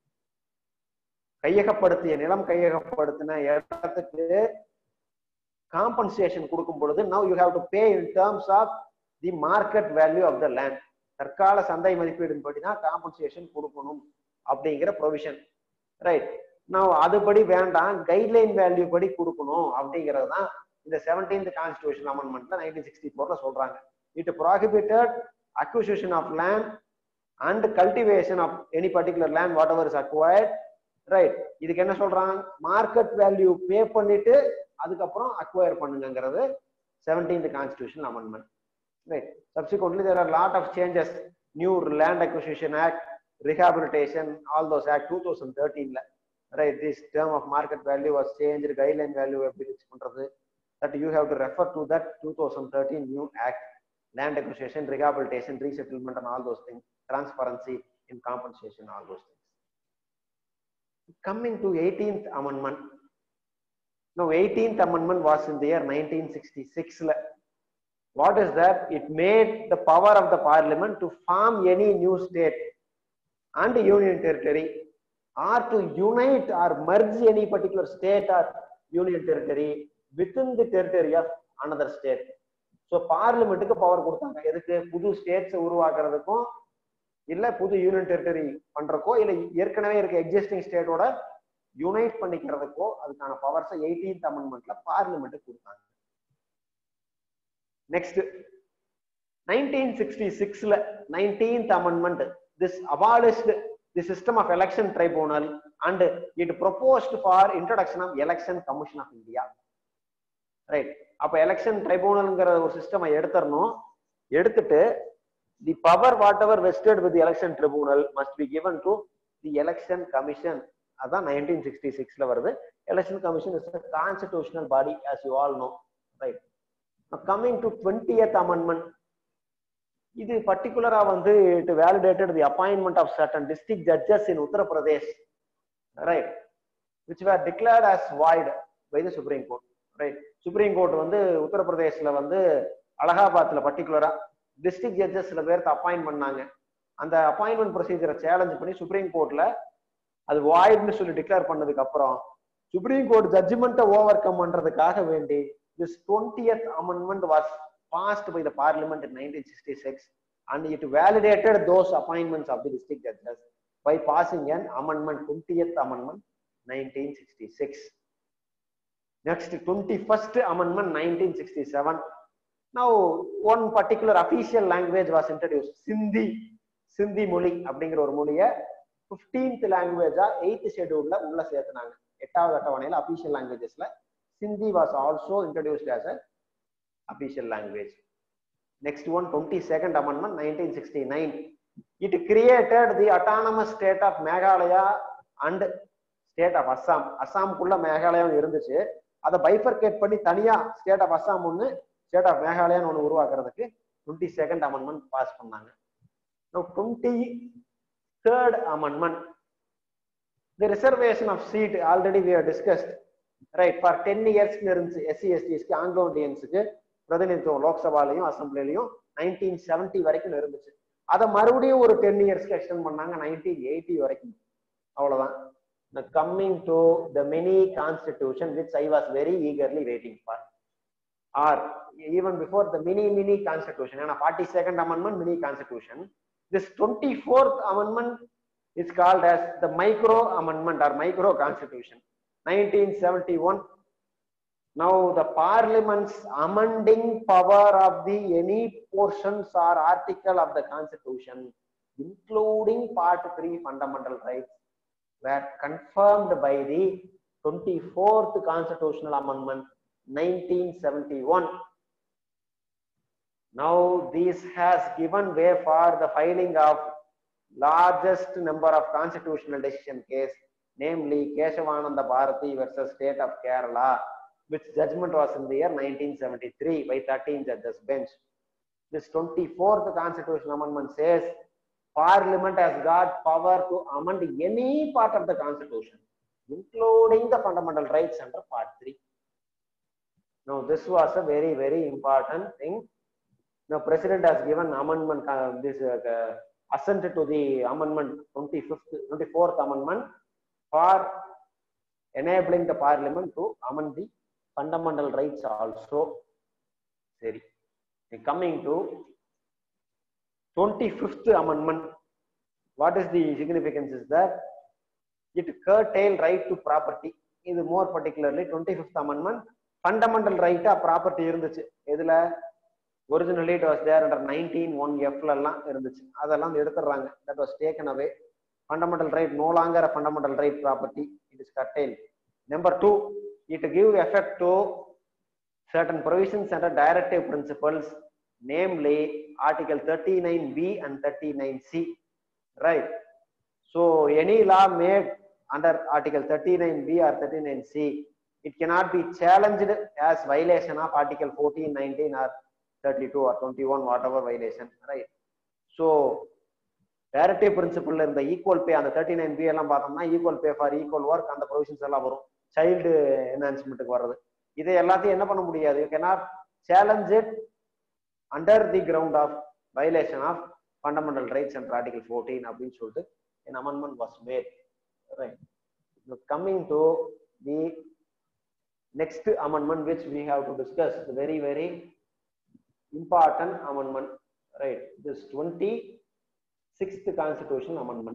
கையகப்படுத்திய நிலம் கையகப்படுத்தின இடத்துக்கு compensation கொடுக்கும் பொழுது now you have to pay in terms of the market value of the land தற்கால சந்தை மதிப்பீடின்படி தான் compensation கொடுக்கணும் அப்படிங்கிற ப்ரொவிஷன் ரைட் நான் அதுபடி வேண்டாம் கைட்லைன் வேல்யூ படி கொடுக்கணும் அப்படிங்கிறது தான் இந்த செவன்டீன்த் கான்ஸ்டியூஷன் அமெண்ட்மெண்ட்ல நைன்டீன் சிக்ஸ்டி ஃபோர்ல சொல்றாங்க it prohibited acquisition of land and cultivation of any particular land whatever is acquired right இதுக்கு என்ன சொல்றாங்க மார்க்கெட் வேல்யூ பே பண்ணிட்டு அதுக்கப்புறம் அக்வயர் பண்ணுங்கிறது seventeenth constitution amendment right subsequently there are lot of changes new land acquisition act rehabilitation, all those act 2013 ல right this term of market value was changed guideline value எப்படி fix பண்றது that you have to refer to that 2013 new act land acquisition rehabilitation resettlement and all those things transparency in compensation all those things coming to 18th amendment now 18th amendment was in the year 1966 ல what is that it made the power of the parliament to form any new state and union territory or to unite or merge any particular state or union territory within the territory of another state so பார்லிமெண்ட்டுக்கு power கொடுத்தாங்க எதுக்கு புது states உருவாக்குறதுக்கும் இல்ல புது union territory பண்றக்கோ இல்ல ஏற்கனவே இருக்க existing ஸ்டேட்டோட unite பண்ணிக்கிறதுக்கோ அதுக்கான பவர்ஸை எயிட்டீன்த் அமெண்ட்மெண்ட்ல பார்லிமெண்ட்டுக்கு கொடுத்தாங்க நெக்ஸ்ட் நைன்டீன் சிக்ஸ்டி சிக்ஸ்ல nineteenth amendment this abolished the system of election tribunal and it proposed for introduction of election commission of india right அப்ப எலெக்ஷன் ட்ரைபூனல்ங்கிற ஒரு சிஸ்டம் எடுத்துடணும் எடுத்துட்டு the power whatever vested with election tribunal must be given to the election commission அதான் nineteen sixty சிக்ஸ்ல வருது election commission is constitutional body as you all know right coming to twentieth amendment இது பர்டிகுலரா வந்து it validated the appointment of certain district judges in Uttar Pradesh right which were declared as void by the supreme court right supreme court வந்து உத்தரப்பிரதேஷ்ல வந்து அலகாபாத்ல பர்டிகுலரா district judges சில பேர்த்த appoint பண்ணாங்க அந்த அப்பாயின்மெண்ட் ப்ரொசீஜரை சேலஞ்ச் பண்ணி சுப்ரீம் கோர்ட்ல அது வாய்ட்னு சொல்லி டிக்ளேர் பண்ணதுக்கு அப்புறம் சுப்ரீம் கோர்ட் ஜட்ஜ்மெண்ட்டை ஓவர் கம் பண்றதுக்காக வேண்டி this twentieth amendment was passed by the parliament in 1966 and it validated those appointments of the district judges by passing an amendment 20th amendment 1966 next 21st amendment 1967 now one particular official language was introduced sindhi சிந்தி மொழி அப்படிங்கிற ஒரு மொழியை fifteenth லாங்குவேஜா eighth ஷெடியூல்ல உள்ள சேர்த்துனாங்க எட்டாவது அட்டவணையில official லாங்குவேஜஸ்ல Sindhi was also introduced as a official language. Next one, 22nd Amendment, 1969. It created the autonomous state of Meghalaya and state of Assam. அஸ்ஸாமுக்குள்ள மேகாலயம் இருந்துச்சு அதை பைஃபர்கேட் பண்ணி தனியா ஸ்டேட் ஆஃப் அஸ்ஸாம் ஒன்று ஸ்டேட் ஆஃப் மேகாலயான்னு ஒன்று உருவாக்குறதுக்கு டுவெண்ட்டி செகண்ட் அமெண்ட்மெண்ட் பாஸ் பண்ணாங்க twenty third amendment the reservation of seat already we are discussed right for ten இயர்ஸ்க்கு இருந்துச்சு எஸ்சி எஸ்டிஸ்க்கு ஆங்கிலோ இண்டியன்ஸுக்கு பிரதிநிதித்துவம் லோக்சபாலையும் அசம்பிளிலையும் நைன்டீன் செவன்டி வரைக்கும் இருந்துச்சு அதை மறுபடியும் ஒரு டென் இயர்ஸ்க்கு எக்ஸ்டெண்ட் பண்ணாங்க நைன்டீன் எயிட்டி வரைக்கும் அவ்வளவுதான் coming to the mini constitution which I was very eagerly waiting for or even before the mini mini constitution ஏன்னா forty second amendment mini constitution this twenty fourth amendment is called as the micro amendment or micro constitution 1971 now the parliament's amending power of the any portions or article of the constitution including part 3 fundamental rights were confirmed by the 24th constitutional amendment 1971 Now this has given way for the filing of largest number of constitutional decision case, namely Keshavananda Bharati versus State of Kerala, which judgment was in the year 1973 by 13 judges bench. This 24th constitutional amendment says Parliament has got power to amend any part of the constitution, including the fundamental rights under part 3. Now, this was a very, very important thing. Now, President has given amendment, uh, this uh, assent to the amendment 25th, 24th amendment for enabling the Parliament to amend the fundamental rights also. Seri. Coming to 25th amendment, what is the significance is that it curtail right to property. இது more particularly 25th amendment fundamental right ah property இருந்துச்சு எதுல originally it was there under nineteen one எஃப்ல எல்லாம் இருந்துச்சு அதெல்லாம் எடுத்துடுறாங்க that was taken away fundamental right no longer fundamental right property it is curtail number two it give effect to certain provisions under directive principles namely article 39b and 39c right so any law made under article 39b or 39c it cannot be challenged as violation of article 14 19 or 32 or 21 whatever violation right so directive principle ல இருந்த equal pay அந்த thirty nine B எல்லாம் பார்த்தோம்னா equal pay for equal work அந்த provisions எல்லாம் வரும் child என்ஹான்ஸ்மெண்ட்டுக்கு வர்றது இதை எல்லாத்தையும் என்ன பண்ண முடியாது you cannot challenge it under the ground of violation of fundamental rights and article fourteen அப்படின்னு சொல்லிட்டு an amendment was made right now coming to the next amendment which we have to discuss the very very important amendment right this 26th constitution amendment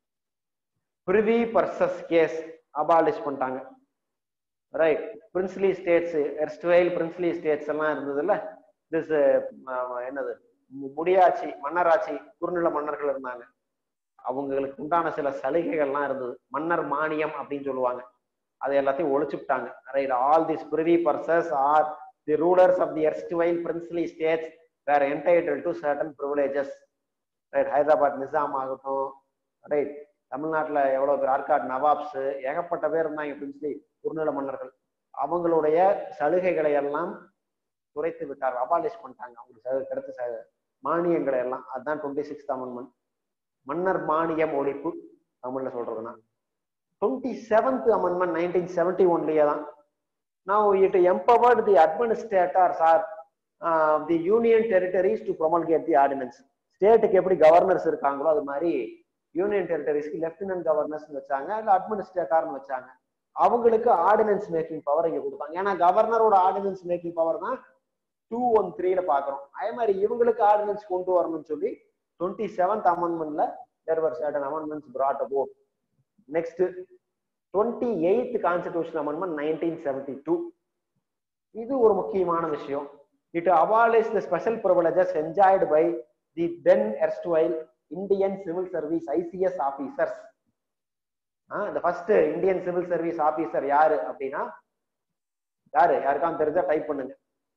privy purses case abolish பண்ணிட்டாங்க right princely states erstwhile princely states எல்லாம் இருந்ததுல்ல this என்னது மு- முடியாட்சி மன்னராட்சி குறுநில மன்னர்கள் இருந்தாங்க அவங்களுக்கு உண்டான சில சலுகைகள்லாம் இருந்தது மன்னர் மானியம் அப்படின்னு சொல்லுவாங்க அதை எல்லாத்தையும் ஒழிச்சுட்டாங்க right all this privy purses or the rulers of the erstwhile princely states were entitle to certain privileges right Hyderabad Nizam ஆகட்டும் ரைட் தமிழ்நாட்டுல எவ்வளவு பேர் ஆர்காட் நவாப்ஸ் ஏகப்பட்ட பேர் இருந்தாங்க பிரின்ஸ்லி குறுநில மன்னர்கள் அவங்களுடைய சலுகைகளை எல்லாம் குறைத்து விட்டார் அபாலிஷ் பண்ணிட்டாங்க அவங்களுக்கு ச- கிடைத்த ச- மானியங்களை எல்லாம் அதுதான் டுவெண்ட்டி சிக்ஸ்த் அமெண்ட்மெண்ட் மன்னர் மானியம் ஒழிப்பு தமிழ்ல சொல்றதுன்னா twenty seventh amendment nineteen seventy ஒன்லயே தான் now it empowered the administrators or uh, the union territories to promulgate the ordinance ஸ்டேட்டுக்கு எப்படி கவர்னர்ஸ் இருக்காங்களோ அது மாதிரி யூனியன் டெரிட்டரிஸ்க்கு லெப்டினன்ட் கவர்னர்ஸ் வச்சாங்க இல்ல அட்மினிஸ்ட்ரேட்டர்னு வச்சாங்க அவங்களுக்கு ஆர்டினன்ஸ் மேக்கிங் பவர் இங்க கொடுத்தாங்க ஏன்னா கவர்னரோட ஆர்டினன்ஸ் மேக்கிங் பவர் தான் டூ ஒன் த்ரீல பாக்குறோம் அதே மாதிரி இவங்களுக்கு ஆர்டினன்ஸ் கொண்டு வரணும்னு சொல்லி டுவெண்ட்டி செவன்த் அமெண்ட்மெண்ட்ல there were certain amendments brought about next twenty eighth constitution amendment nineteen seventy two இது ஒரு முக்கியமான விஷயம் it abolish the special privileges enjoyed by the then erstwhile Indian civil service ICS officers இந்த first Indian civil service officer யாரு அப்படின்னா யாரு யாருக்காம் தெரிஞ்சா டைப் பண்ணுங்க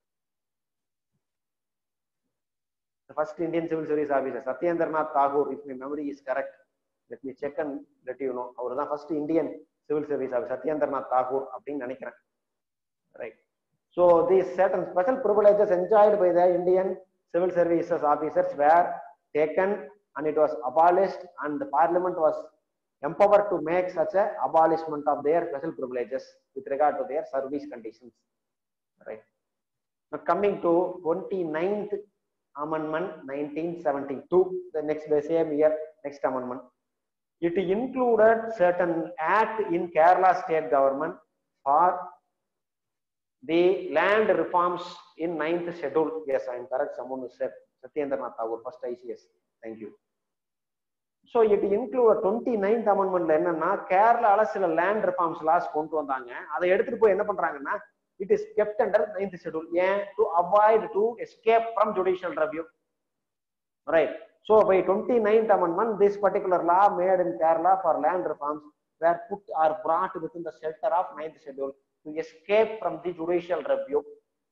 first Indian civil service officer Satyendranath Tagore if my memory is correct let me check and let you know அவர் தான் first Indian civil service office Satyendranath Tagore அப்படின்னு நினைக்கிறேன் right so the certain special privileges enjoyed by the Indian civil services officers were taken and it was abolished and the parliament was empowered to make such a abolishment of their special privileges with regard to their service conditions right now coming to 29th amendment 1972 the next the same year next amendment it included certain act in kerala state government for the land reforms in ninth schedule yes i am correct someone who said satyendranath tagore first ics thank you so it include 29th amendmentல என்னன்னா கேரளால சில land reforms loss கொண்டு வந்தாங்க அதை எடுத்துட்டு போய் என்ன பண்றாங்கன்னா it is kept under ninth schedule ஏன் to avoid to escape from judicial review right So by 29th amendment, this particular law made in Kerala for land reforms were put or brought within the shelter of ninth schedule to escape from the judicial review.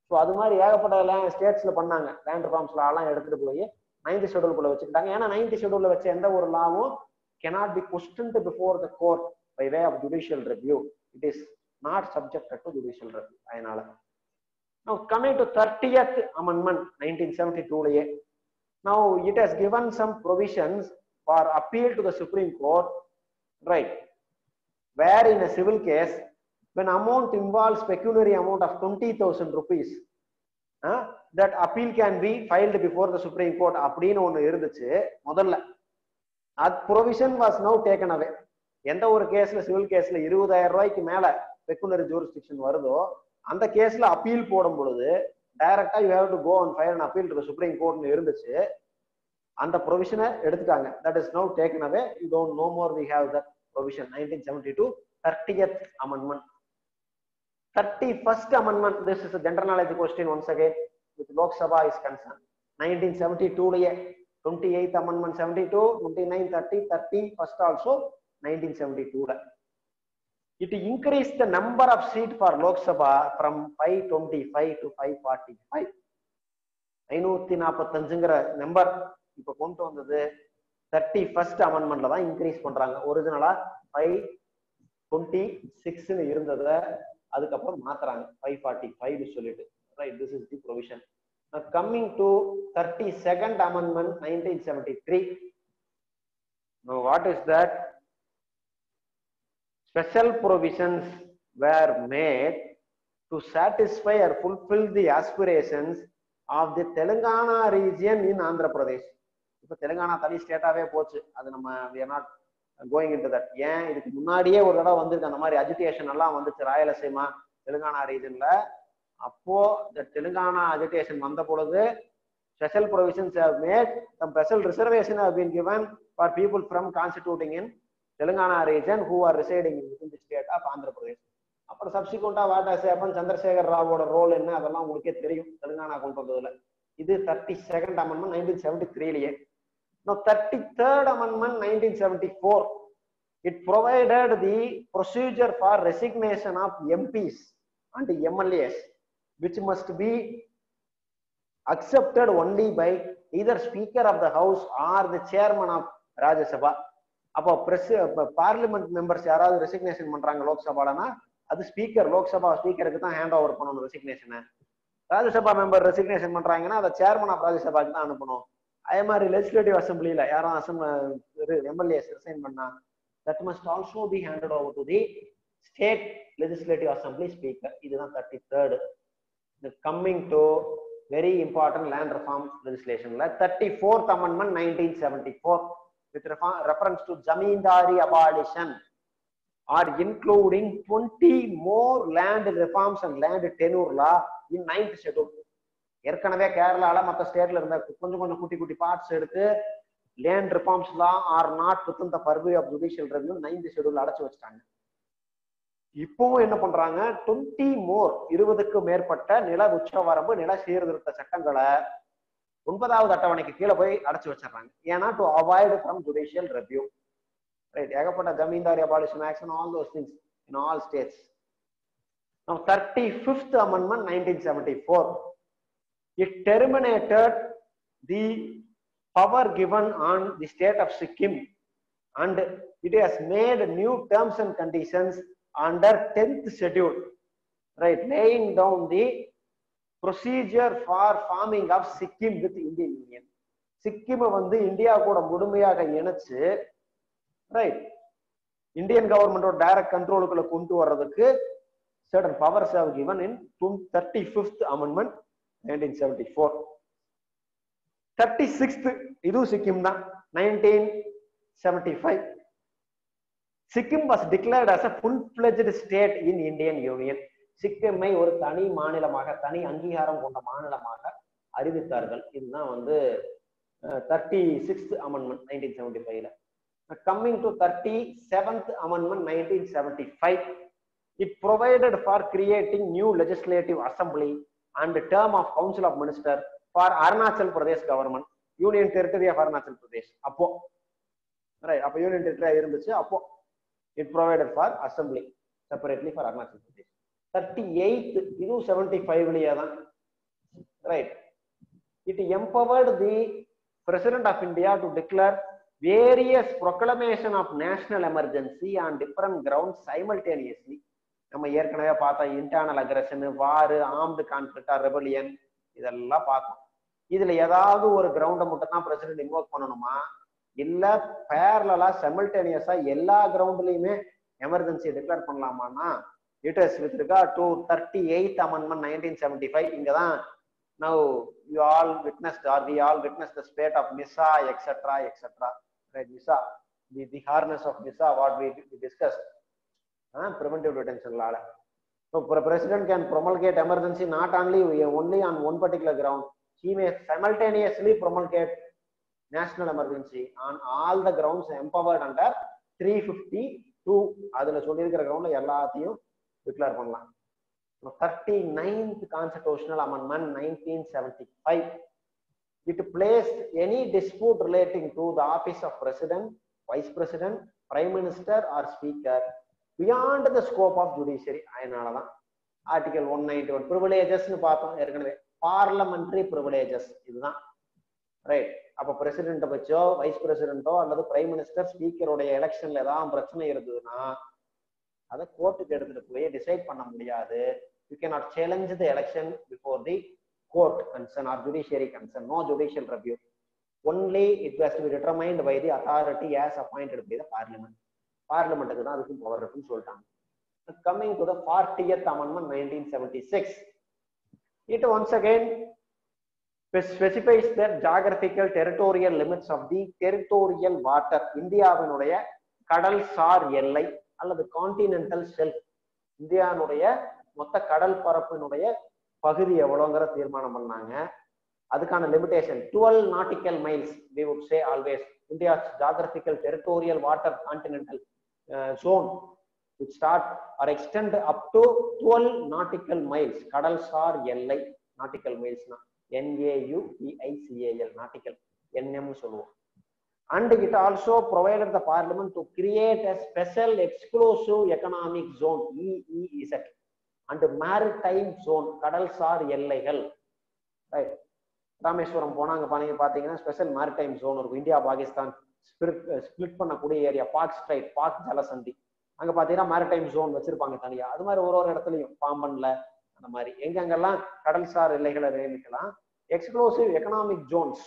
So அது மாதிரி ஏகப்பட்ட land ஸ்டேட்ஸ்ல பண்ணாங்க land reforms லாலாம் எடுத்துட்டு போய் ninth ஷெடியூல்குள்ள வச்சுக்கிட்டாங்க ஏன்னா ninth ஷெடியூல்ல வச்ச எந்த ஒரு லாவும் cannot be questioned before the court by way of judicial review. It is not subjected to judicial review. அதனால Now coming to 30th amendment 1972 லயே now it has given some provisions for appeal to the Supreme Court right where in a civil case when amount involves pecuniary amount of 20000 rupees uh, that appeal can be filed before the Supreme Court அப்படின்னு ஒண்ணு இருந்துச்சு முதல்ல அது provision was now taken away எந்த ஒரு கேஸ்ல civil கேஸ்ல இருபதாயிரம் ரூபாய்க்கு மேல பெக்குலரி ஜூரிஸ்டிக்ஷன் வருதோ அந்த கேஸ்ல அப்பீல் போடும் பொழுது டைரக்டா you have to go and file an appeal to supreme கோர்ட்னு இருந்துச்சு அந்த ப்ரொவிஷனை எடுத்துட்டாங்க that is now taken away you don't know more we have that provision nineteen seventy two thirtieth amendment thirty first amendment this is general knowledge question once again with Lok Sabha is concern nineteen seventy டூலயே 28th amendment 72 29 30 30 first also 1972 la it increased the number of seat for lok sabha from 525 to 545 ஐநூத்தி நாற்பத்தஞ்சுங்கிற number இப்ப கொண்டு வந்தது thirty first அமெண்ட்மெண்ட்ல தான் increase பண்றாங்க ஒரிஜினலா five twenty சிக்ஸ்னு இருந்ததை அதுக்கப்புறம் மாத்துறாங்க ஃபைவ் ஃபார்ட்டி ஃபைவ் சொல்லிட்டு right this is the provision Now coming to 32nd Amendment 1973. Now what is that? Special provisions were made to satisfy or fulfill the aspirations of the Telangana region in Andhra Pradesh. இப்போ தெலுங்கானா தனி ஸ்டேட்டாவே போச்சு அது நம்ம we are not going into that ஏன் இதுக்கு முன்னாடியே ஒரு தடவை வந்திருக்கு அந்த மாதிரி அஜிடேஷன் எல்லாம் வந்துச்சு ராயலசீமா தெலுங்கானா ரீஜன்ல அப்போ இந்த தெலுங்கானா அஜிடேஷன் வந்த பொழுது special provisions have made some special reservation have been given for people from constituting in Telangana region who are residing in the state of Andhra Pradesh அப்புறம் சப்சிக்வெண்டா வாட் ஆஸ் ஹேப்பன் சந்திரசேகர் ராவோட ரோல் என்ன அதெல்லாம் உங்களுக்கே தெரியும் தெலுங்கானா கொண்டு வந்ததுல இது thirty second amendment nineteen seventy த்ரீலயே thirty third amendment nineteen seventy four it provided the procedure for resignation of MPs and MLAs which must be accepted only by either speaker of the house or the chairman of Rajya Sabha அப்போ பிரஸ் parliament members யாராவது resignation பண்றாங்க லோக்சபாலனா அது speaker Lok Sabha ஸ்பீக்கருக்கு தான் hand over பண்ணணும் ரெசிக்னேஷனை Rajya Sabha member resignation பண்றாங்கன்னா அதை சேர்மன் ஆஃப் ராஜ்யசபாக்கு தான் அனுப்பணும் அதே மாதிரி லெஜிஸ்லேட்டிவ் அசம்பிளியில யாரும் அசம் எம்எல்ஏஸ் ரிசைன் பண்ணா that must also be handed over to the state legislative assembly speaker இதுதான் thirty third the coming to very important land reform legislation la 34th amendment 1974 with refer- reference to zamindari abolition are including 20 more land reforms and land tenure law in ninth schedule ஏற்கனவே கேரளால மற்ற ஸ்டேட்ல இருந்த கொஞ்சம் கொஞ்சம் குட்டி குட்டி parts எடுத்து land reforms law are not with the purview of judicial revenue ninth schedule அடைச்சு வச்சிட்டாங்க இப்பவும் என்ன பண்றாங்க டுவெண்ட்டி மோர் இருபதுக்கு மேற்பட்ட நில உச்சவரம்பு நில சீர்திருத்த சட்டங்களை ஒன்பதாவது அட்டவணைக்கு கீழே போய் அடைச்சு வச்சிடறாங்க ஏன்னா to avoid from judicial review right ஏகப்பட்ட zamindari abolition action all those things in all states Now, 35th Amendment 1974, it terminated the power given on the state of Sikkim and it has made new terms and conditions under 10th schedule, right, laying down the procedure for forming of Sikkim with Indian Union. சிக்கிமை வந்து India கூட முழுமையாக இணைச்சு ரைட் Indian கவர்மெண்டோட direct கண்ட்ரோலுக்குள்ள கொண்டு வர்றதுக்கு certain powers have given in 35th amendment 1974 36th இதுவும் சிக்கிம் தான் 1975 Sikkim was declared as a full-fledged state in Indian Union சிக்கிமை ஒரு தனி மாநிலமாக தனி அங்கீகாரம் கொண்ட மாநிலமாக அறிவித்தார்கள் இதுதான் வந்து thirty sixth amendment nineteen seventy ஃபைவ்ல coming to thirty seventh amendment nineteen seventy five it provided for creating new legislative assembly and term of council of minister for arunachal pradesh government union territory of arunachal pradesh அப்போ right அப்போ union territory இருந்துச்சு அப்போ it provided for assembly separately for Arunachal Pradesh thirty eighth இதுவும் seventy ஃபைவ்லயே தான் right it empowered the president of india to declare various proclamation of national emergency on different grounds simultaneously நம்ம ஏற்கனவே பார்த்தோம் internal aggression war armed conflict rebellion இதெல்லாம் பார்த்தோம் இதுல ஏதாவது ஒரு கிரவுண்டை மட்டும் தான் பிரசிடென்ட் இன்வோக் பண்ணணுமா இல்ல பேரலா செமல்டேனியஸா எல்லா கிரவுண்ட்லயுமே எமர்ஜென்சி டிக்ளேர் பண்ணலாமான்னா it is with regard to thirty eighth amendment nineteen seventy five இங்க தான் now you all witnessed or we all witness the spate of MISA etcetera etcetera right MISA the the harness of MISA what we discuss preventive detention law so the president can promulgate emergency not only only on one particular ground he may simultaneously promulgate national emergency on all the grounds empowered under 352 அதுல சொல்லியிருக்கிற கிரவுண்ட்ல எல்லாத்தையும் declare பண்ணலாம் thirty ninth constitutional amendment nineteen seventy five it placed any dispute relating to the office of president vice president prime minister or speaker beyond the scope of judiciary அதனாலதான் article one ninety one ப்ரிவிலேஜஸ்னு பார்த்தோம் ஏற்கனவே parliamentary privileges இதுதான் right அப்ப president வச்சோ vice பிரசிடென்ட்டோ அல்லது prime minister ஸ்பீக்கருடைய எலெக்ஷன்ல ஏதாவது பிரச்சனை இருந்ததுன்னா அதை கோர்ட்டுக்கு எடுத்துட்டு போய் டிசைட் பண்ண முடியாது you can not challenge the election before the court concern or judiciary concern no judicial review only it has to be determined by the authority as appointed by the parliament பார்லிமெண்ட்டுக்கு தான் அதுக்கும் பவர் இருக்குன்னு சொல்லிட்டாங்க coming to the fortieth amendment nineteen seventy six it once again specifies the geographical territorial limits of the territorial water இந்தியாவினுடைய கடல் சார் எல்லை அல்லது கான்டினென்டல் ஷெல்ஃப் இந்தியாவுடைய மொத்த கடல் பரப்பினுடைய பகுதி எவ்வளோங்கிற தீர்மானம் பண்ணாங்க அதுக்கான limitation twelve nautical miles we would say always India geographical territorial water continental zone which start or extend up to 12 nautical miles கடல் சார் எல்லை nautical milesனா NAUTICAL nautical NM சொல்லுவோம் and it also provided the parliament to create a special exclusive economic zone EEZ and maritime zone கடல் சார் எல்லைகள் right Rameswaram போனாங்க பண்ணி பாத்தீங்கன்னா ஸ்பெஷல் மேரிடைம் ஜோன் இருக்கும் இந்தியா பாகிஸ்தான் ஸ்பிளிட் பண்ணக்கூடிய ஏரியா பாக் ஸ்ட்ரைட் பாக் ஜலசந்தி அங்க பாத்தீங்கன்னா மேரிடைம் ஜோன் வச்சிருப்பாங்க தனியா அது மாதிரி ஒரு ஒரு இடத்துலயும் பாம்பன்ல அந்த மாதிரி எங்கெங்கெல்லாம் கடல் சார் எல்லைகளை நியமிக்கலாம் எக்ஸ்க்ளூசிவ் எக்கனாமிக் ஜோன்ஸ்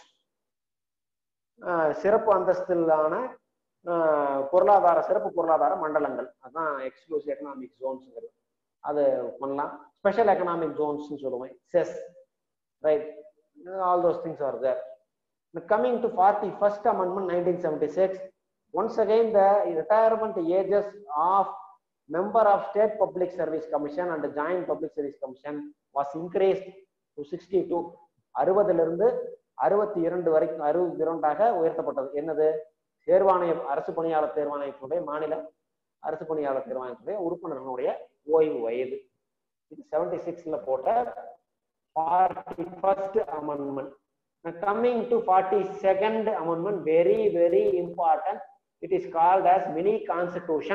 சிறப்பு அந்தஸ்திலான பொருளாதார சிறப்பு பொருளாதார மண்டலங்கள் அதுதான் எக்ஸ்க்ளூசிவ் எக்கனாமிக் ஜோன்ஸ்ங்கிறது அது பண்ணலாம் ஸ்பெஷல் எக்கனாமிக் ஜோன்ஸ்னு சொல்லுவேன் SEZ right all those things are there coming to 41st amendment 1976 once again the retirement ages of member of state public service commission and the joint public service commission was increased to 62 அறுபதுல இருந்து அறுபத்தி இரண்டு வரைக்கும் அறுபத்தி இரண்டாக உயர்த்தப்பட்டது என்னது தேர்வாணையம் அரசு பணியாளர் தேர்வாணையத்தினுடைய மாநில அரசு பணியாளர் தேர்வாணையத்துடைய உறுப்பினர்களுடைய ஓய்வு வயது இது செவன்டி சிக்ஸ்ல போட்ட forty first amendment Now coming to 42nd amendment, very, very important. It is called as mini constitution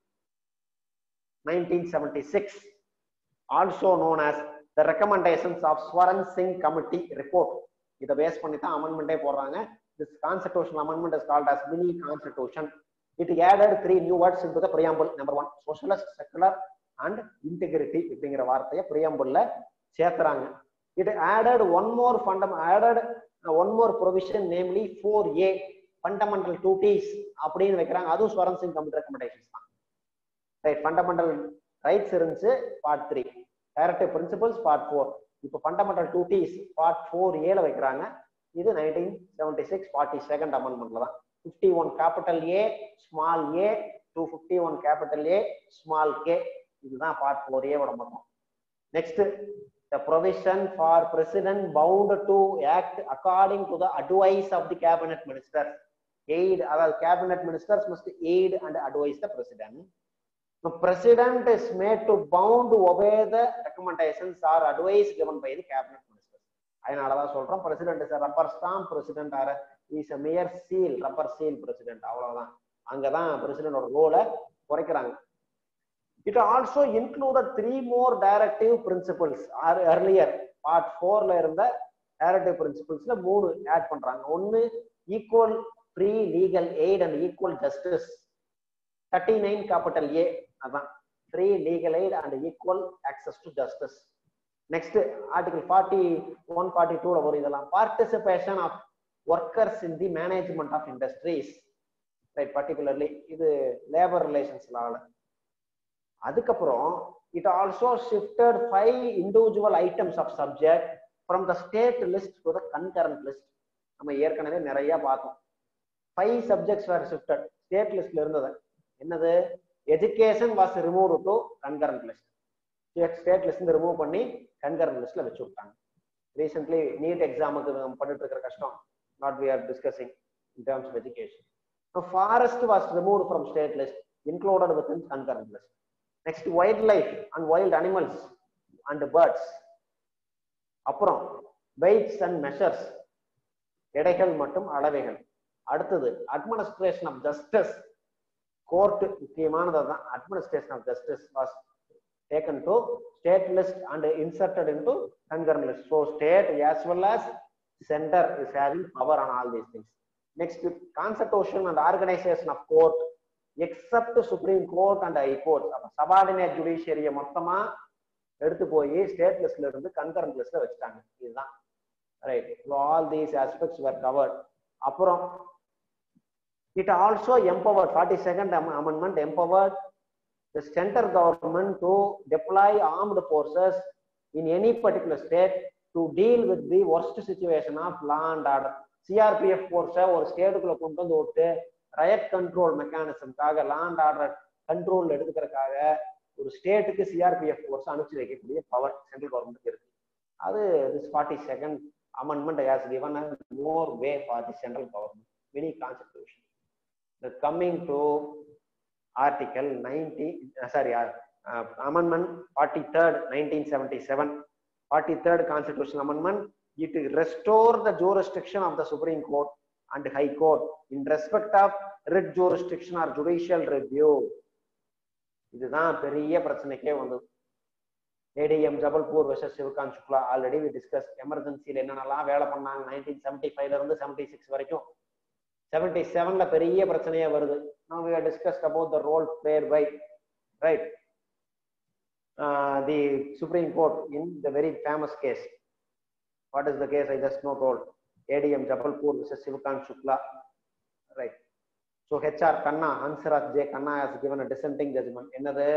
1976, also known as the recommendations of Swaran Singh committee report. இதை பேஸ் பண்ணி தான் அமெண்ட்மெண்டே போடுறாங்க this constitutional amendment is called as mini constitution it added three new words into the preamble number one socialist secular and integrity அப்படிங்கிற வார்த்தையை preambleல சேர்த்துறாங்க it added one more fundam added uh, one more provision namely 4a fundamental duties அப்படின்னு வைக்கிறாங்க அதுவும் Swaran Singh committee recommendations தான் right fundamental rights இருந்துச்சு part three directive principles part four இப்போ fundamental duties part four ஏல வைக்கிறாங்க இது nineteen seventy six forty second அமெண்ட்மெண்ட்ல தான் fifty one capital A small A to fifty one capital A small K இதுதான் part four ஏவோட மொத்தம் next the provision for president bound to act according to the advice of the cabinet ministers aid அதாவது cabinet ministers must aid and advise the president the president is made to bound to obey the recommendations or advice given by the cabinet ministers அதனாலதான் சொல்றோம் president is a rubber stamp president or is a mere seal rubber seal president அவ்வளவுதான் அங்கதான் பிரசிடென்டோட ரோலை குறைக்கிறாங்க It also included three more directive principles earlier part ஃபோர்ல இருந்த directive பிரின்சிபிள்ஸ்ல மூணு ஆட் பண்றாங்க ஒன்னு equal free legal aid and equal justice thirty nine capital A அதான் free legal aid and equal access to justice next article forty one forty டூல வரும் இதெல்லாம் participation of workers in the management of industries right particularly இது labour relations லால அதுக்கப்புறம் it also shifted five individual items of subject from the state list to the concurrent list நம்ம ஏற்கனவே நிறைய பார்த்தோம் five subjects were shifted state லிஸ்ட்ல இருந்தது என்னது education was remove to concurrent list state list remove பண்ணி கன்கரண்ட் லிஸ்ட்ல வச்சு விட்டாங்க ரீசென்ட்லி நீட் எக்ஸாமுக்கு நம்ம பண்ணிட்டு இருக்கிற கஷ்டம் not we are discussing in terms of education forest was remove from state list included with in concurrent list next wild life and wild animals and birds அப்புறம் வெயிட்ஸ் அண்ட் மெஷர்ஸ் எடைகள் மற்றும் அளவைகள் அடுத்தது அட்மினிஸ்ட்ரேஷன் ஆஃப் ஜஸ்டிஸ் கோர்ட் முக்கியமானது தான் administration of justice was taken to state list and inserted into concurrent list. So state as well as center is having power on all these things. Next, constitution and organization of court except Supreme Court and High Court. அப்ப subordinate judiciary மொத்தமா எடுத்து போய் state லிஸ்ட்ல இருந்து concurrent லிஸ்ட்ல வச்சுட்டாங்க இதுதான் right all these aspects were covered அப்புறம் it also empowered forty second amendment empowered the central government to deploy armed forces in any particular state to deal with the worst situation of law and order. CRPF ஃபோர்ஸை ஒரு ஸ்டேட்டுக்குள்ள கொண்டு வந்து விட்டு riot control மெக்கானிசம்காக law and order control எடுத்துக்கிறதுக்காக ஒரு ஸ்டேட்டுக்கு சிஆர்பிஎஃப் ஃபோர்ஸ் அனுப்பிச்சு வைக்கக்கூடிய பவர் சென்ட்ரல் கவர்மெண்ட்டுக்கு இருக்கு அது this forty second amendment has given more way for the central government mini constitution coming to article 90 uh, sorry uh, uh, amendment 43rd 1977 43rd constitutional amendment it restore the jurisdiction of the supreme court and high court in respect of writ jurisdiction or judicial review இதுதான் பெரிய பிரச்சனைக்கே வந்தது ADM Jabalpur versus Shivkant Shukla already we discuss எமர்ஜென்சியில் என்னென்னலாம் வேலை பண்ணாங்க nineteen seventy ஃபைவ்ல இருந்து செவன்டி சிக்ஸ் வரைக்கும் செவன்டி செவன்ல பெரிய பிரச்சனையா வருது now we have discussed about the role played by right uh, the supreme court in the very famous case what is the case i just now told adm jabalpur versus sivakant shukla right so hr kanna hansraj j kanna has given a dissenting judgment என்னது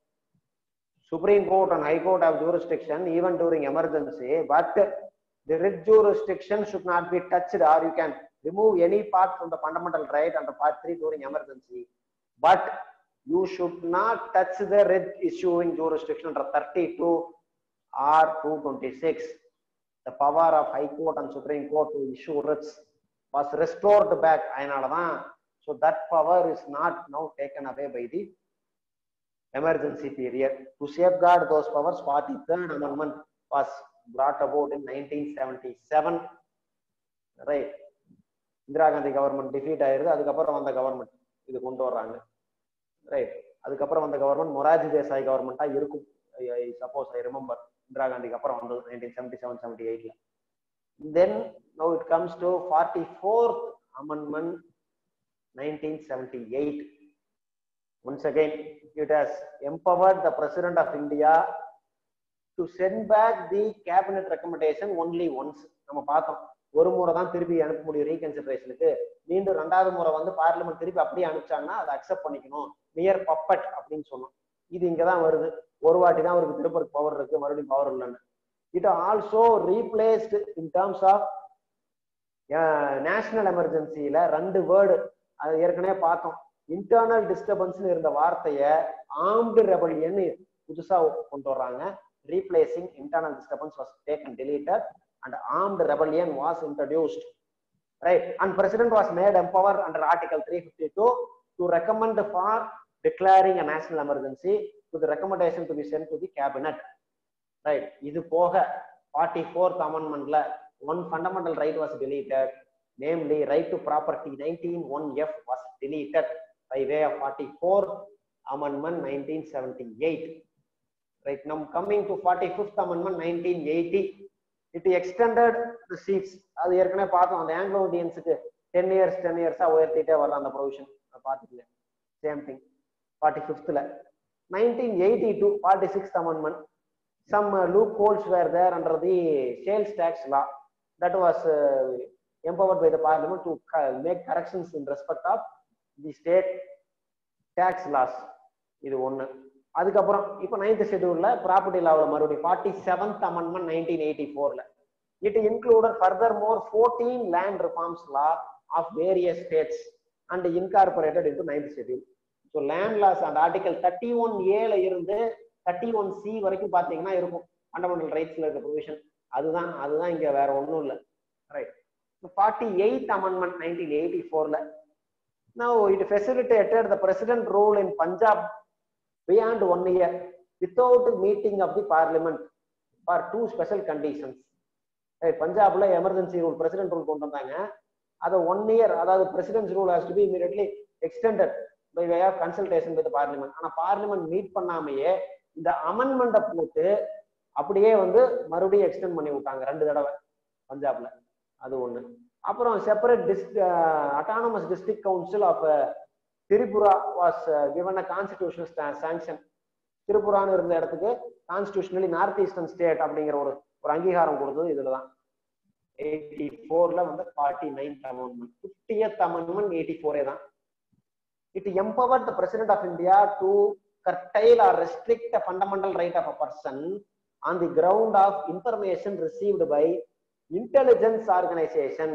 supreme court and high court have jurisdiction even during emergency but the writ jurisdiction should not be touched or you can remove any part from the fundamental right under part 3 during emergency but you should not touch the writ issuing jurisdiction under 32 or 226 the power of high court and supreme court to issue writs was restored back அதனாலதான் so that power is not now taken away by the emergency period to safeguard those powers 43rd amendment was brought about in 1977 right Indira Gandhi government defeat ஆயிருது அதுக்கப்புறம் வந்த government இது கொண்டு வர்றாங்க right அதுக்கப்புறம் வந்த government Morarji Desai கவர்மெண்டா இருக்கும் சப்போஸ் ஐ ரிமெம்பர் இந்திரா காந்திக்கு அப்புறம் வந்தது நைன்டீன் செவன்டி செவன் செவன்டி எயிட்ல then no it comes to forty fourth amendment nineteen seventy eight once again it has empowered the president of India to send back the cabinet recommendation only once நம்ம பார்த்தோம் ஒரு முறை தான் திருப்பி அனுப்ப முடியும் ரீகன்சிடரேஷனுக்கு மீண்டும் ரெண்டாவது முறை வந்து பார்லிமெண்ட் திருப்பி அப்படியே அனுப்பிச்சாங்கன்னா அதை அக்செப்ட் பண்ணிக்கணும் நியர் பப்பட் அப்படின்னு சொன்னோம் இது இங்கதான் வருது ஒரு வாட்டி தான் அவருக்கு திருப்பருக்கு பவர் இருக்கு மறுபடியும் பவர் இல்லைன்னு it also replaced in terms of national எமர்ஜென்சியில ரெண்டு வேர்டு அது ஏற்கனவே பார்த்தோம் இன்டர்னல் டிஸ்டர்பன்ஸ்னு இருந்த வார்த்தைய ஆர்ம்டு ரெபலியன் புதுசா கொண்டு வர்றாங்க replacing internal disturbance was taken deleted and armed rebellion was introduced right and president was made empowered under article 352 to recommend for declaring a national emergency to the recommendation to be sent to the cabinet right இது போக 44th amendmentல one fundamental right was deleted namely right to property 191f was deleted by way of 44th amendment 1978 right now coming to 45th amendment 1980 it extended the seats அது ஏற்கனவே பார்த்தோம் அந்த Anglo இந்தியன்ஸுக்கு ten years ten இயர்ஸா உயர்த்திட்டே வர்ற அந்த provision பார்த்துக்கல சேம் திங் ஃபார்ட்டி ஃபிஃப்த்ல nineteen eighty two forty sixth amendment some uh, loopholes were there under the sales tax law that was uh, empowered by the parliament to co- make corrections in respect of the state tax laws இது ஒண்ணு அதுக்கப்புறம் இப்போ ninth ஷெட்யூல்ல property லாவில் மறுபடியும் forty seventh amendment nineteen eighty ஃபோர்ல it included further more fourteen land reforms law of various states and incorporated into ninth schedule so land laws அந்த article thirty one ஏல இருந்து தேர்ட்டி ஒன் சி வரைக்கும் பார்த்தீங்கன்னா இருக்கும் fundamental ரைட்ஸ்ல இருக்க provision அதுதான் அதுதான் இங்க வேற ஒன்றும் இல்லை right forty eighth amendment nineteen eighty ஃபோர்ல Now it facilitated the president rule in Punjab beyond one year without meeting of the parliament for two special conditions. Right, பஞ்சாப்ல எமர்ஜென்சி ரூல் பிரசிடென்ட் ரூல் கொண்டு வந்தாங்க அதை one year அதாவது president rule has to be immediately extended by way of consultation with parliament ஆனா parliament meet பண்ணாமையே இந்த அமெண்ட்மெண்ட்டை போட்டு அப்படியே வந்து மறுபடியும் எக்ஸ்டெண்ட் பண்ணி விட்டாங்க ரெண்டு தடவை பஞ்சாப்ல அது ஒண்ணு அப்புறம் separate dist autonomous district council of Tripura was given a constitutional sanction திரிபுரான்னு இருந்த இடத்துக்கு கான்ஸ்டியூஷனலி நார்த் ஈஸ்டர்ன் ஸ்டேட் அப்படிங்கிற ஒரு ஒரு அங்கீகாரம் கொடுத்தது இதுலதான் எயிட்டி ஃபோர்ல வந்து forty ninth amendment fiftieth amendment eighty ஃபோரே தான் it empower the president of India to curtail or restrict a fundamental right of a person on the ground of information received by intelligence organization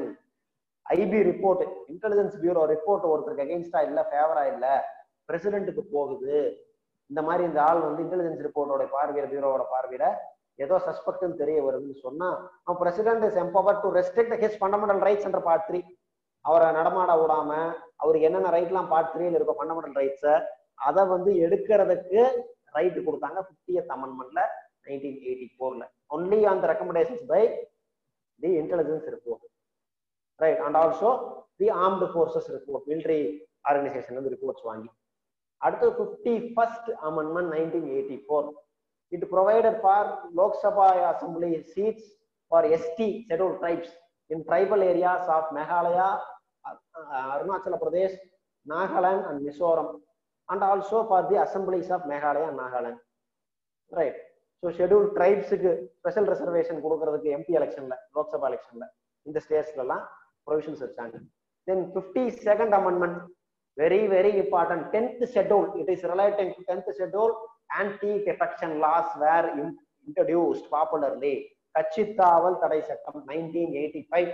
IB report intelligence bureau report ஒருத்தருக்கு அகேன்ஸ்டா இல்ல ஃபேவரா இல்ல பிரசிடென்ட்டுக்கு போகுது இந்த மாதிரி இந்த ஆள் வந்து இன்டெலிஜென்ஸ் ரிப்போர்ட்டோட பார்வையில பியூரோவோட பார்வையில ஏதோ சஸ்பெக்ட்னு தெரிய வருதுன்னு சொன்னா அவன் president is empower to restrict his fundamental rights என்ற பார்ட் த்ரீ அவரை நடமாட விடாம அவருக்கு என்னென்ன ரைட்லாம் பார்ட் த்ரீல இருக்கும் ஃபண்டமெண்டல் ரைட்ஸை அதை வந்து எடுக்கிறதுக்கு ரைட் கொடுத்தாங்க பிப்டியத் அமெண்ட்மெண்ட்ல நைன்டீன் எயிட்டி ஃபோர்ல only on the recommendations by the intelligence report right and also the armed forces report military organisation வந்து ரிப்போர்ட்ஸ் வாங்கி அடுத்து fifty first amendment nineteen eighty four it provided for Lok Sabha assembly seats for ST schedule tribes in tribal areas of Meghalaya Arunachal Pradesh Nagaland and Mizoram and also for the assemblies of Meghalaya and Nagaland right so schedule ட்ரைப்ஸுக்கு special reservation கொடுக்கறதுக்கு MP எலெக்ஷன்ல லோக்சபா எலெக்ஷன்ல இந்த ஸ்டேட்ஸ்லாம் provisions வச்சாங்க then fifty second amendment very very important tenth schedule it is relating to tenth schedule anti defection laws were introduced popularly கட்சித்தாவல் தடை சட்டம் nineteen eighty five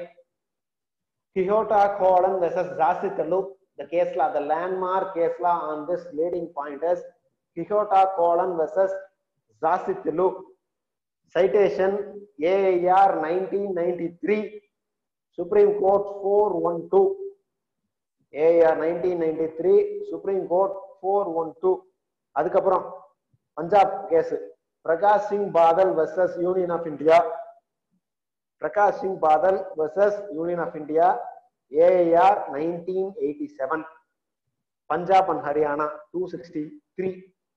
Kihoto Hollohan versus Zachillhu the case law, the landmark case law on this leading point is Quixota colon versus Zasitilu. Citation AIR 1993, Supreme Court 412. AIR 1993, Supreme Court 412. அதுக்கப்புறம் Punjab case Prakash Singh Badal versus union of India Prakash Singh Badal versus union of India AIR nineteen eighty seven Punjab and Haryana two sixty three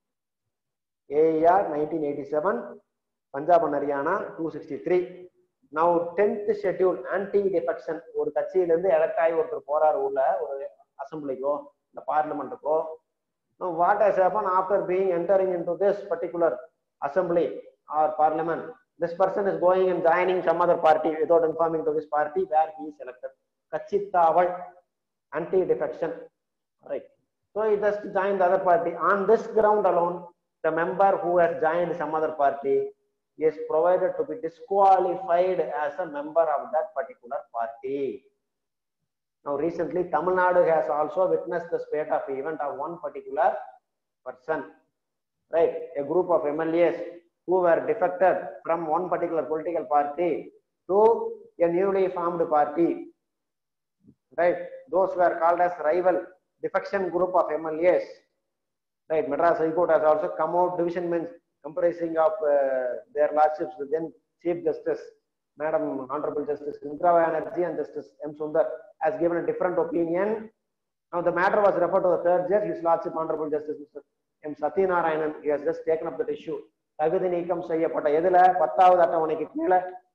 AIR nineteen eighty seven Punjab and Haryana two sixty three now tenth schedule anti defection ஒரு கட்சியிலேருந்து elect ஆகி ஒருத்தர் போறாரு உள்ள ஒரு அசம்பிளிக்கோ இந்த பார்லிமெண்ட்டுக்கோ what has happen after being entering in to this particular assembly or parliament this person is going and joining some other party without informing to this party where he is elected Kachitaval anti-defection. Right. So he just joined the other party. On this ground alone, the member who has joined some other party is provided to be disqualified as a member of that particular party. Now, recently, Tamil Nadu has also witnessed the spate of event of one particular person, right? A group of MLAs who were defected from one particular political party to a newly formed party right? Those were called as rival defection group of MLAs. Right, Madras High Court has also come out division bench comprising of uh, their lordships, the then Chief Justice, Madam Honorable Justice Indra Banerjee and Justice M. Sundar has given a different opinion. Now the matter was referred to the third judge, His Lordship Honorable Justice Mr. M. Satyanarayanan. He has just taken up that issue. தகுதி நீக்கம் செய்யப்பட்ட எதுல பத்தாவது அட்டவணைக்கு கீழே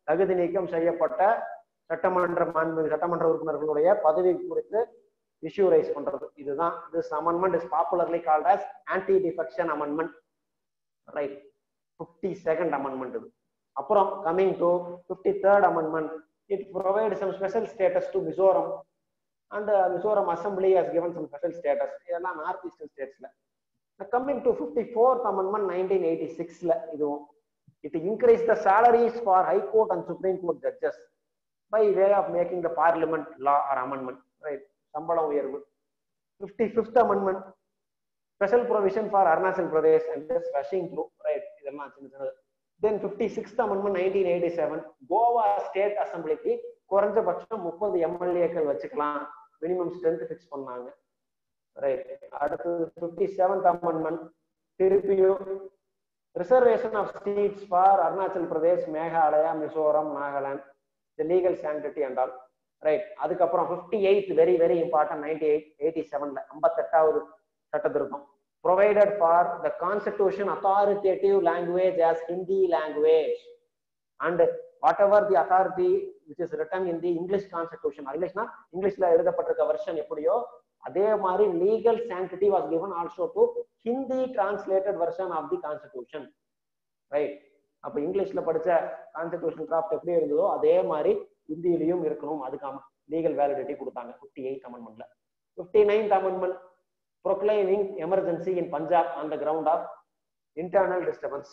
தகுதி நீக்கம் செய்யப்பட்ட சட்டமன்ற மாண்பு சட்டமன்ற உறுப்பினர்களுடைய பதவி குறித்து இஷ்யூ ரைஸ் பண்றது இதுதான் this amendment is popularly called as anti defection amendment right fifty second amendment இது அப்புறம் coming to fifty third amendment it provide some special status to Mizoram and Mizoram assembly has given some special status இதெல்லாம் north ஈஸ்டர்ன் ஸ்டேட்ஸ்ல coming to fifty fourth amendment nineteen eighty சிக்ஸ்ல இதுவும் it increase the salaries for high court and supreme court judges by way of making the parliament law R amendment right சம்பளம் உயர்வு fifty fifth amendment special provision for Arunachal Pradesh and rushing through right இதெல்லாம் சின்ன சின்னது then fifty sixth amendment nineteen eighty seven Goa state அசம்பிளிக்கு குறைஞ்சபட்சம் முப்பது எம்எல்ஏக்கள் வச்சுக்கலாம் மினிமம் ஸ்ட்ரென்த் ஃபிக்ஸ் பண்ணாங்க ரைட் அடுத்து ஃபிஃப்டி செவன்த் அமெண்ட்மெண்ட் திருப்பியும் reservation of seats for Arunachal Pradesh Meghalaya Mizoram Nagaland the legal sanctity and all right அதுக்கப்புறம் fifty eighth very very important ninety eight eighty செவன்ல ஐம்பத்தெட்டாவது சட்ட திருத்தம் provided for the constitution authoritative language as Hindi language and whatever the authority which is written in the English constitution இங்கிலீஷ்னா இங்கிலீஷ்ல எழுதப்பட்டிருக்க version எப்படியோ அதே மாதிரி legal sanctity was given also to Hindi translated version of the constitution right அப்ப இங்கிலீஷ்ல படிச்ச constitution draft எப்படி இருந்ததோ அதே மாதிரி ஹிந்தியிலையும் இருக்கணும் அதுக்கான லீகல் வேலிடிட்டி கொடுத்தாங்க ஃபிஃப்டி எயிட் அமெண்ட்மெண்ட்ல fifty ninth amendment proclaiming emergency in Punjab on the ground of internal disturbance.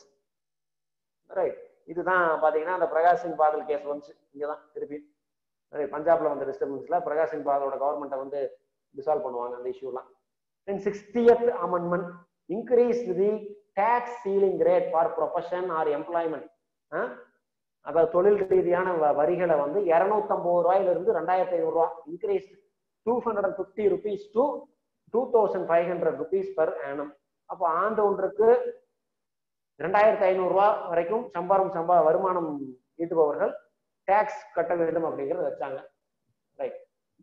Right இதுதான் பாத்தீங்கன்னா அந்த பிரகாஷ் சிங் பாதல் கேஸ் வந்துச்சு இங்கதான் திருப்பி Right, பஞ்சாப்ல வந்த டிஸ்டர்பன்ஸ்ல பிரகாஷ் சிங் பாதலோட கவர்மெண்ட்டை வந்து டிசால்வ் பண்ணுவாங்க அந்த இஷ்யூலாம் then sixtieth amendment increase the tax ceiling rate for profession or employment அதாவது தொழில் ரீதியான வ- வரிகளை வந்து இருநூத்தம்பது ரூபாயில இருந்து ரெண்டாயிரத்தி ஐநூறு ரூபாய் increase two hundred and fifty rupees to two thousand five hundred rupees per annum அப்போ ஆண்டு ஒன்றுக்கு ரெண்டாயிரத்தி ஐநூறு ரூபாய் வரைக்கும் சம்பாரம் சம்பா வருமானம் ஈட்டுபவர்கள் டேக்ஸ் கட்ட வேண்டும் அப்படிங்கறத வச்சாங்க right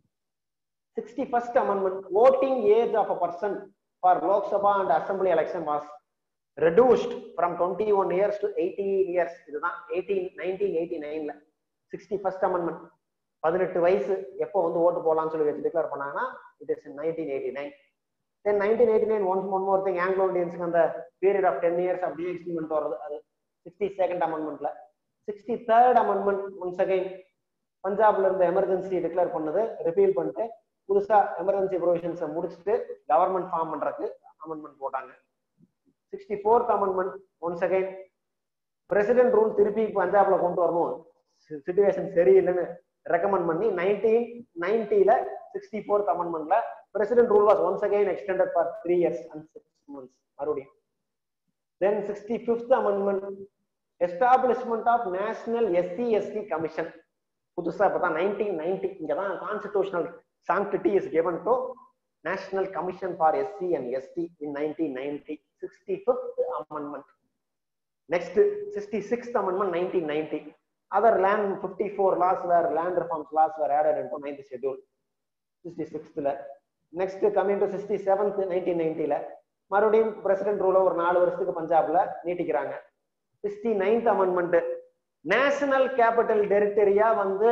sixty first amendment voting age of a person for Lok Sabha and assembly election was reduced from twenty one years to eighteen years இதுதான் எயிட்டீன் நைன்டீன் எயிட்டி நைன்ல சிக்ஸ்டி ஃபர்ஸ்ட் அமெண்ட்மெண்ட் பதினெட்டு வயசு எப்போ வந்து ஓட்டு போடலாம்னு சொல்லி வச்சு டிக்ளேர் பண்ணாங்கன்னா it is nineteen eighty nine then nineteen eighty nine one one more thing Anglo இந்தியன்ஸ்க்கு அந்த பீரியட் ஆஃப் டென் இயர்ஸ் அப்படியே எக்ஸ்பிரிமெண்ட் வருது அது சிக்ஸ்டி செகண்ட் அமெண்ட்மெண்ட்ல sixty third amendment once again பஞ்சாப்ல இருந்த எமர்ஜென்சி டிக்ளேர் பண்ணது ரிப்பீல் பண்ணிட்டு புதுசா எமர்ஜென்சி ப்ரொவிஷன்ஸை முடிச்சுட்டு கவர்மெண்ட் ஃபார்ம் பண்றதுக்கு அமெண்ட்மெண்ட் போட்டாங்க sixty fourth amendment once again president rule திருப்பி பஞ்சாப்ல கொண்டு வரணும் சுச்சுவேஷன் சரியில்லைன்னு ரெக்கமெண்ட் பண்ணி நைன்டீன் நைன்டில சிக்ஸ்டி ஃபோர்த் அமெண்ட்மெண்ட்ல president rule was once again extended for three years and six months மறுபடியும் then sixty fifth amendment establishment of national SC ST commission புதுசா இப்பதான் நைன்டீன் நைன்டி இங்க தான் constitutional sanctity is given to national commission for SC and ST in nineteen ninety sixty fifth amendment next sixty sixth amendment nineteen ninety other land fifty four laws were land reforms laws were added into ninth schedule sixty சிக்ஸ்த்ல next coming to sixty seventh nineteen நைன்டில மறுபடியும் president ரூல ஒரு நாலு வருஷத்துக்கு பஞ்சாப்ல நீட்டிக்கிறாங்க sixty ninth amendment national capital டெரிட்டரியா வந்து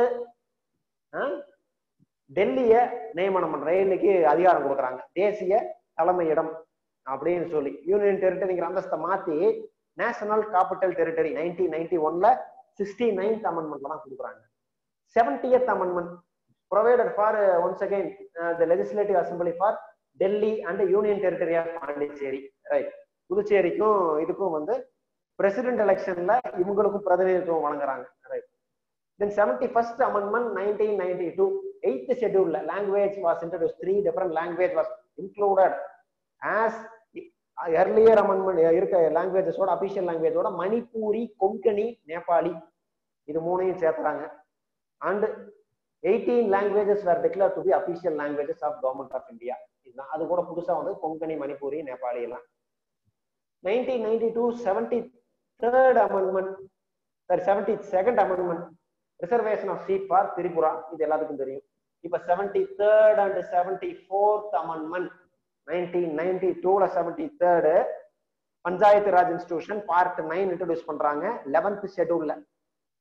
டெல்லிய நியமனம் பண்ற இன்னைக்கு அதிகாரம் கொடுக்குறாங்க தேசிய தலைமையிடம் அப்படின்னு சொல்லி யூனியன் டெரிட்டரிங்கிற அந்தஸ்தை மாத்தி national capital territory nineteen ninety ஒன்ல சிக்ஸ்டி நைன்த் அமெண்ட்மெண்ட்ல தான் கொடுக்குறாங்க seventieth amendment provided for uh, once again uh, the legislative assembly for Delhi and union territory of Pondicherry right புதுச்சேரிக்கும் இதுக்கும் வந்து பிரசிடென்ட் எலெக்ஷன்ல இவங்களுக்கும் பிரதிநிதித்துவம் வழங்குறாங்க right then seventy first amendment nineteen ninety two eighth ஷெட்யூல்ல language was introduce three different language was included as earlier amendment இருக்க லாங்குவேஜஸோட அபிஷியல் லாங்குவேஜோட மணிப்பூரி கொங்கணி நேபாளி இது மூணையும் சேர்த்துறாங்க and eighteen languages were declare to be official languages of government of India இதுதான் அது கூட புதுசா வந்து கொங்கணி மணிப்பூரி நேபாளி எல்லாம் nineteen ninety two seventy third amendment sorry seventy second amendment reservation of seat for Tripura இது எல்லாத்துக்கும் தெரியும் இப்ப seventy third and seventy fourth amendment nineteen ninety டூல seventy third panchayat Raj institution part nine introduce பண்றாங்க லெவன்த் ஷெட்யூல்ல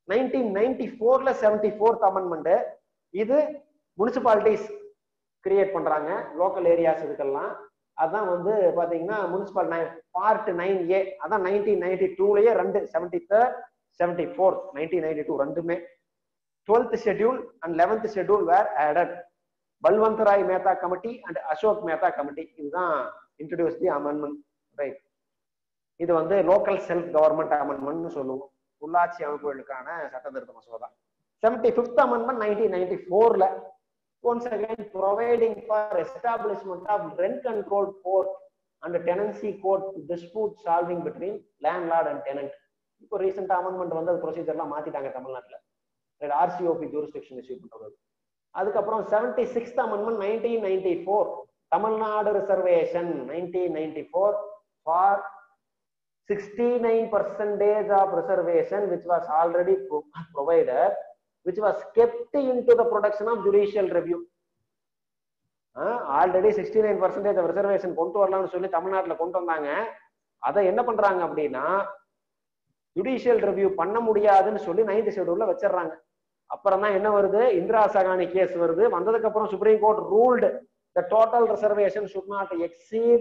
நைன்டீன் நைன்டி ஃபோர்ல seventy fourth amendment இது municipalities create பண்றாங்க லோக்கல் ஏரியாஸ் இதுக்கெல்லாம் அதான் வந்து பாத்தீங்கன்னா municipal nine part nine A அதான் நைன்டீன் நைன்டி டூலயே ரெண்டு seventy third seventy fourth nineteen ninety two ரெண்டுமே twelfth schedule and eleventh schedule were added Balwant Rai Mehta committee and Ashok Mehta committee இதுதான் இன்ட்ரடியூஸ் தி அமெண்ட்மெண்ட் ரைட் இது வந்து லோக்கல் செல்ஃப் கவர்மெண்ட் அமெண்ட்மெண்ட் சொல்லுவோம் உள்ளாட்சி அமைப்புகளுக்கான சட்ட திருத்த மசோதா seventy fifth amendment nineteen ninety ஃபோர்ல once again providing for establishment of rent control court and tenancy court dispute solving between landlord and tenant இப்போ ரீசெண்ட் அமெண்ட்மெண்ட் வந்து அது ப்ரொசீஜர்லாம் மாத்திட்டாங்க தமிழ்நாட்டில் ஆர்சிஓபி ஜூரிஸ்டிக்ஷன் இஷ்யூ பண்றது அதுக்கப்புறம் seventy sixth amendment nineteen ninety four Tamil Nadu reservation nineteen ninety four for sixty nine percentage of reservation which was already provided which was kept into the production of judicial review already sixty nine percentage reservation கொண்டு வரலாம்னு சொல்லி தமிழ்நாட்டில் கொண்டு வந்தாங்க அதை என்ன பண்றாங்க அப்படின்னா ஜுடிஷியல் ரிவ்யூ பண்ண முடியாதுன்னு சொல்லி நைன்த் ஷெடியூல்ல வச்சிடுறாங்க அப்புறம் தான் என்ன வருது இந்திரா சகானி கேஸ் வருது வந்ததுக்கு அப்புறம் supreme court ruled the total reservation should not exceed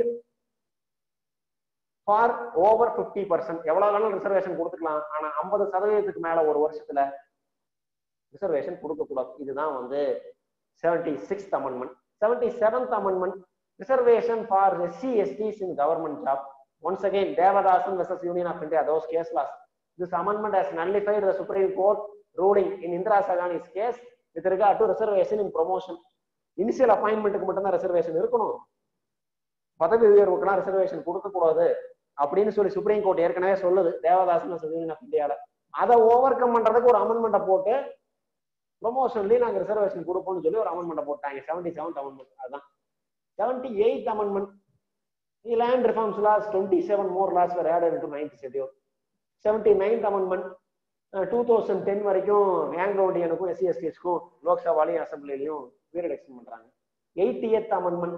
for over fifty percent எவ்வளவு வேணாலும் ரிசர்வேஷன் கொடுத்துக்கலாம் ஆனா ஐம்பது சதவீதத்துக்கு மேல ஒரு வருஷத்துல ரிசர்வேஷன் கொடுக்கக்கூடாது இதுதான் வந்து seventy sixth amendment seventy seventh amendment reservation for SC STs in government job once again Devadasan versus union of India those case laws this amendment has nullified the supreme court ruling in Indra Sawhney's case with regard to reservation in promotion initial அப்பாயின்மெண்ட்டுக்கு மட்டும் தான் reservation இருக்கணும் பதவி உயர்வுக்கெல்லாம் reservation கொடுக்கக்கூடாது அப்படின்னு சொல்லி supreme court ஏற்கனவே சொல்லுது தேவதாசன் யூனியன் ஆஃப் இந்தியால அதை ஓவர் கம் பண்றதுக்கு ஒரு அமெண்ட்மெண்ட்டை போட்டு ப்ரொமோஷன்லயும் நாங்க ரிசர்வேஷன் கொடுப்போம்னு சொல்லி ஒரு அமெண்ட்மெண்ட் போட்டாங்க செவன்டி செவன்த் அமெண்ட்மெண்ட் அதுதான் seventy eighth amendment land reforms laws twenty seven more laws were added to ninth schedule seventy ninth amendment two thousand ten வரைக்கும் ஆங்கிலோ இண்டியனுக்கும் எஸ்சி எஸ்டிஎஸ்க்கும் லோக்சபாலையும் அசம்பிளிலையும் பீரியட் எக்ஸ்டெண்ட் பண்றாங்க eighty eighth amendment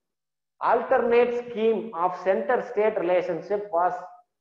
alternate scheme of center state relationship was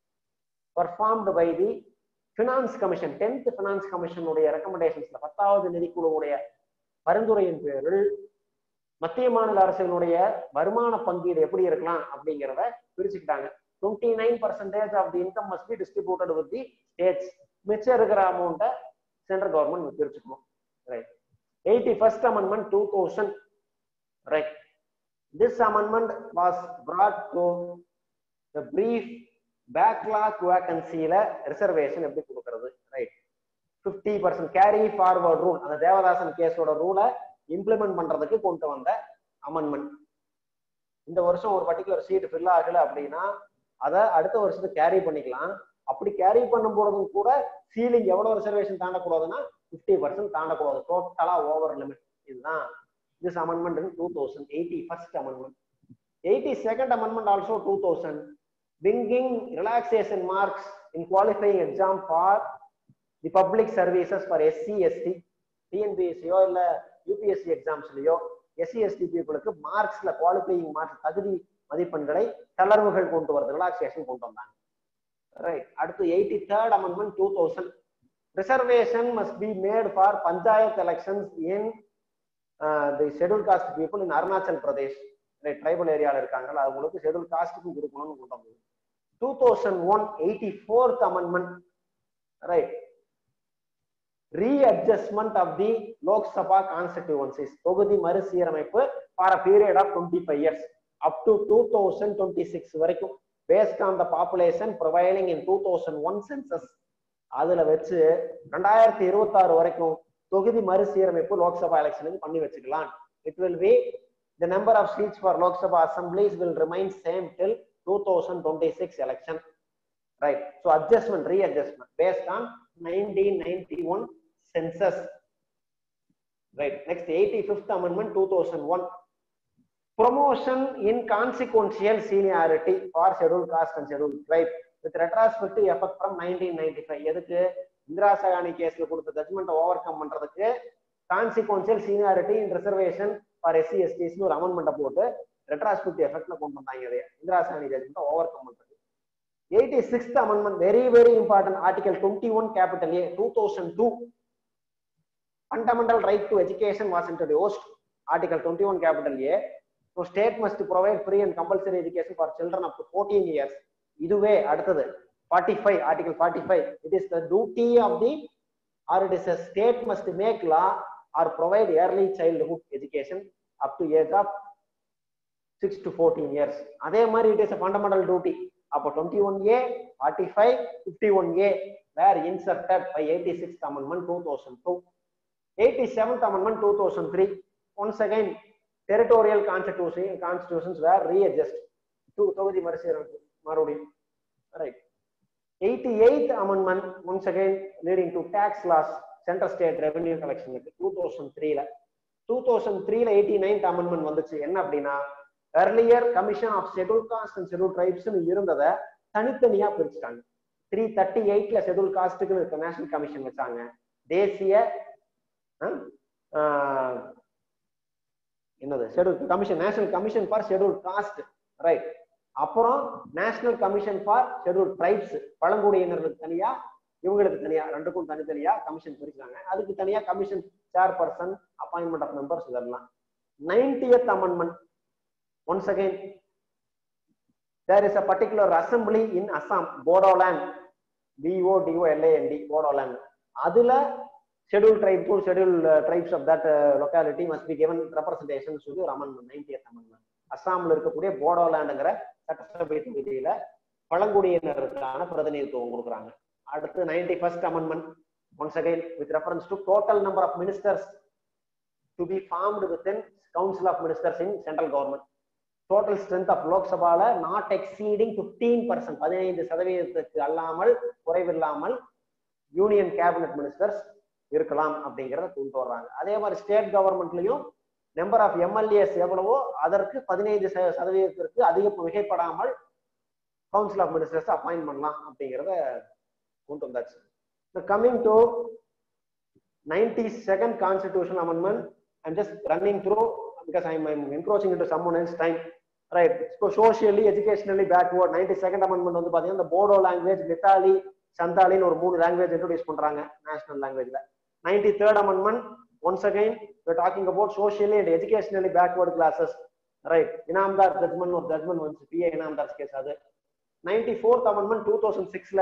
performed by the finance commission 10th finance commission உடைய ரெக்கமெண்டேஷன்ஸ்ல பத்தாவது நிதிக்குழுவுடைய பரிந்துரையின் பேரில் மத்திய மாநில அரசுகளுடைய வருமான பங்கீடு எப்படி இருக்கலாம் அப்படிங்கிறத பிரிச்சுக்கிட்டாங்க twenty nine percentage of the income must be distributed with the states மிச்சம் இருக்கிற அமௌண்ட்டை சென்ட்ரல் கவர்மெண்ட் பிரிச்சுக்கணும் right eighty first amendment two thousand right this amendment was brought to the brief backlog vacancy-ல ரிசர்வேஷன் எப்படி கொடுக்கறது right fifty percent carry forward rule அந்த தேவதாசன் கேஸோட ரூலை இம்ப்ளிமெண்ட் பண்றதுக்கு கொண்டு வந்த அமெண்ட்மெண்ட் இந்த வருஷம் ஒரு பர்டிகுலர் சீட் ஃபில் ஆகல அப்படின்னா அதை அடுத்த வருஷத்துக்கு கேரி பண்ணிக்கலாம் அப்படி கேரி பண்ணும் பொழுதும் கூட சீலிங் எவ்வளவு ரிசர்வேஷன் தாண்டக்கூடாதுன்னா ஃபிஃப்டி பர்சன்ட் தாண்டக்கூடாது டோட்டலா ஓவர் லிமிட் இதுதான் this amendment in 2080 first amendment 82nd amendment also 2000 bringing relaxation marks in qualifying exam for the public services for SC ST டிஎன்பிஎஸ்சியோ இல்ல யூபிஎஸ்சி எக்ஸாம்ஸ்லயோ எஸ்சி எஸ்டி பீப்புளுக்கு மார்க்ஸ்ல குவாலிஃபையிங் மார்க்ஸ் தகுதி மதிப்பெண்களை தளர்வுகள் கொண்டு வரது ரிலாக்ஸேஷன் கொண்டு வந்தாங்க ரைட் அடுத்து eighty third amendment two thousand reservation must be made for panchayat elections in the schedule caste people in Arunachal Pradesh tribal ஏரியாவில் இருக்காங்கல்ல அவங்களுக்கு ஷெடியூல் காஸ்ட்டுக்கும் கொடுக்கணும்னு கொண்டு வந்தது two thousand one eighty fourth amendment right readjustment of the Lok Sabha constituencies தொகுதி மறுசீரமைப்பு for a period of twenty five years up to two thousand twenty six வரைக்கும் based on the population prevailing in two thousand one census அதுல வச்சு ரெண்டாயிரத்தி இருபத்தாறு வரைக்கும் தொகுதி மறுசீரமைப்பு லோக்சபா எலெக்ஷனுக்கு பண்ணி வச்சுக்கலாம் it will be the number of seats for Lok Sabha assemblies will remain same till two thousand twenty six election right so adjustment readjustment based on nineteen ninety one census right next eighty fifth amendment two thousand one promotion in consequential seniority for scheduled caste and scheduled tribe with retrospective effect from 1995 எதுக்கு இந்திரா சகானி கேஸ்ல கொடுத்த judgement overcome பண்றதுக்கு consequential seniority in reservation for SC எஸ்டிஸ்னு ஒரு அமெண்ட்மெண்ட்டை போட்டு retrospective எஃபெக்ட்ல கொண்டு வந்தாங்க அதை Indra Sawhney judgment overcome பண்றது eighty sixth amendment very very important article twenty one capital A two thousand two fundamental right to education was introduced article 21 capital a so state must provide free and compulsory education for children up to 14 years இதுவே அடுத்தது 45 article 45 it is the duty of the or it is a state must make law or provide early childhood education up to age of 6 to 14 years அதே மாதிரி it is a fundamental duty அப்போ 21a 45 51a were inserted by 86th amendment 2002 87th Amendment 2003. Once again, territorial constitution, constitutions were readjusted. to தொகுதி மறுசீரமைப்பு மறுபடியும் right 88th amendment once again leading to tax laws central state revenue collection two thousand த்ரீல two thousand த்ரீல eighty ninth amendment வந்துச்சு என்ன அப்படின்னா earlier commission of schedule caste and schedule ட்ரைப்ஸ்னு இருந்ததை தனித்தனியா பிரிச்சுட்டாங்க த்ரீ தேர்ட்டி எயிட்ல ஷெட்யூல் காஸ்ட்டுக்கு இருக்க நேஷனல் கமிஷன் வச்சாங்க தேசிய என்னது schedule commission national commission for schedule caste right அப்புறம் national commission for schedule tribes பழங்குடியினருக்கு தனியா இவங்களுக்கு தனியா ரெண்டுக்கும் தனித்தனியா கமிஷன் பிரிச்சாங்க அதுக்கு தனியா commission chairperson appointment of members இதெல்லாம் nineteenth amendment once again there is a particular assembly இன் அஸ்ஸாம் போடோலேண்ட் பிஓடிஓஎல்ஏஎன்டி போடோலேண்ட் அதுல scheduled tribe to scheduled uh, tribes of that uh, locality must be given representation சொல்லி ஒரு அமெண்ட்மெண்ட் நைன்டியத் அமெண்ட்மெண்ட் அஸ்ஸாம்ல இருக்கக்கூடிய போடோலேண்டுங்கிற சட்டசபை தொகுதியில பழங்குடியினருக்கான பிரதிநிதித்துவம் கொடுக்குறாங்க அடுத்து ninety first amendment once again with reference to total number of ministers to be formed with in council of ministers in central government total strength of லோக்சபால not exceeding fifteen percent பதினைந்து சதவீதத்துக்கு அல்லாமல் குறைவில்லாமல் யூனியன் கேபினட் மினிஸ்டர்ஸ் இருக்கலாம் அப்படிங்கிறத கொண்டு வர்றாங்க அதே மாதிரி ஸ்டேட் கவர்மெண்ட்லயும் நம்பர் ஆஃப் எம்எல்ஏஸ் எவ்வளவோ அதற்கு பதினைந்து சதவீதத்திற்கு அதிக மிகைப்படாமல் கவுன்சில் ஆஃப் மினிஸ்டர்ஸ் அப்பாயிண்ட் பண்ணலாம் அப்படிங்கிறத கொண்டு வந்தாச்சு coming to ninety second constitution amendment I'm just running through because I'm I'm encroaching into some one time right இப்போ socially educationally backward ninety second amendment வந்து பாத்தீங்கன்னா இந்த போடோ லாங்குவேஜ் மித்தாலி சந்தாலின்னு ஒரு மூணு லாங்குவேஜ் இன்ட்ரோடியூஸ் பண்றாங்க நேஷனல் லாங்குவேஜ்ல ninety third amendment once again talking about socially and educationally backward classes right Inamdar judgment ஒரு ஜட்மெண்ட் வந்துச்சு பிஏ இனாம்தார் கேஸ் அது ninety fourth amendment two thousand சிக்ஸ்ல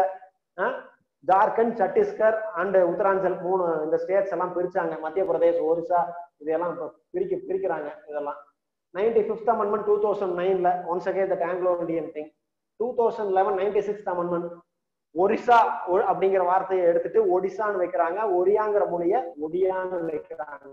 ஜார்க்கண்ட் சத்தீஸ்கர் அண்ட் உத்தராஞ்சல் மூணு இந்த ஸ்டேட்ஸ் எல்லாம் பிரிச்சாங்க மத்திய பிரதேஷ் ஒரிசா இதெல்லாம் இப்போ பிரிக்க பிரிக்கிறாங்க இதெல்லாம் ninety fifth amendment two thousand நைன்ல once again that Anglo Indian thing two thousand eleven ninety sixth amendment Orissa அப்படிங்கிற வார்த்தையை எடுத்துட்டு ஒடிசான்னு வைக்கிறாங்க ஒரியாங்கிற மொழிய ஒடியான்னு வைக்கிறாங்க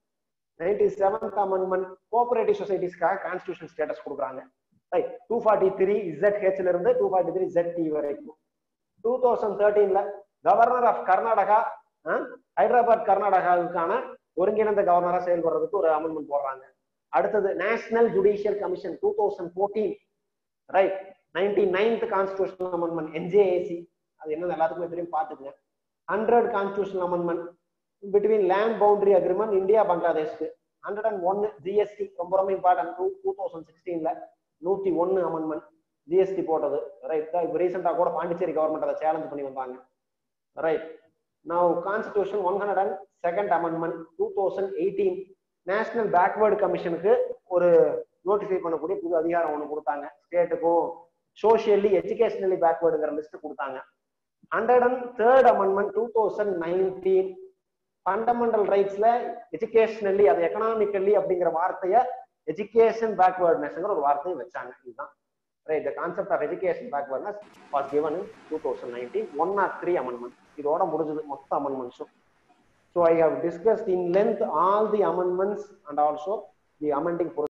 நைன்டி செவன்த் அமெண்ட்மெண்ட் கோஆபரேட்டிவ் சொசைட்டிஸ்க்காக கான்ஸ்டியூஷன் ஸ்டேட்டஸ் கொடுக்குறாங்க right two forty three Z ஹெச்ல இருந்து two forty three Z T வரைக்கும் டூ தௌசண்ட் தேர்ட்டீன்ல கவர்னர் ஆஃப் கர்நாடகா ஹைதராபாத் கர்நாடகாவுக்கான ஒருங்கிணைந்த கவர்னரா செயல்படுறதுக்கு ஒரு அமெண்ட்மெண்ட் போடுறாங்க அடுத்தது national judicial commission two thousand fourteen right ninety ninth constitutional amendment NJAC அது என்ன எல்லாத்துக்குமே தெரியும் பார்த்துக்குங்க hundred constitutional amendment between land boundary agreement India பங்களாதேஷ்க்கு ஹண்ட்ரட் அண்ட் ஒன்னு ஜிஎஸ்டி ரொம்ப ரொம்ப இம்பார்ட்டன்ட் டூ டூ தௌசண்ட் சிக்ஸ்டீன்ல நூத்தி ஒன்னு அமெண்ட்மெண்ட் ஜிஎஸ்டி போட்டது ரைட் இப்போ ரீசெண்டாக கூட பாண்டிச்சேரி கவர்மெண்ட் அதை சேலஞ்ச் பண்ணி வந்தாங்க right now constitution one hundred and second amendment two thousand eighteen national backward கமிஷனுக்கு ஒரு நோட்டிஃபை பண்ணக்கூடிய புது அதிகாரம் ஒன்று கொடுத்தாங்க ஸ்டேட்டுக்கும் சோசியலி எஜுகேஷனலி பேக்வேர்டுங்கிற லிஸ்ட் கொடுத்தாங்க hundred and third amendment two thousand nineteen fundamental ரைட்ஸ்ல எஜுகேஷனலி அது எக்கனாமிக்கலி அப்படிங்கிற வார்த்தைய எஜுகேஷன் பேக்வேர்ட்னஸ்ங்கிற ஒரு வார்த்தையை வச்சாங்க இதுதான் right the concept of education backwardness was given in two thousand nineteen one or three amendment இதோட முடிஞ்சது மொத்த அமெண்ட்மெண்ட்ஸும் so I have discussed in length all the amendments and also the amending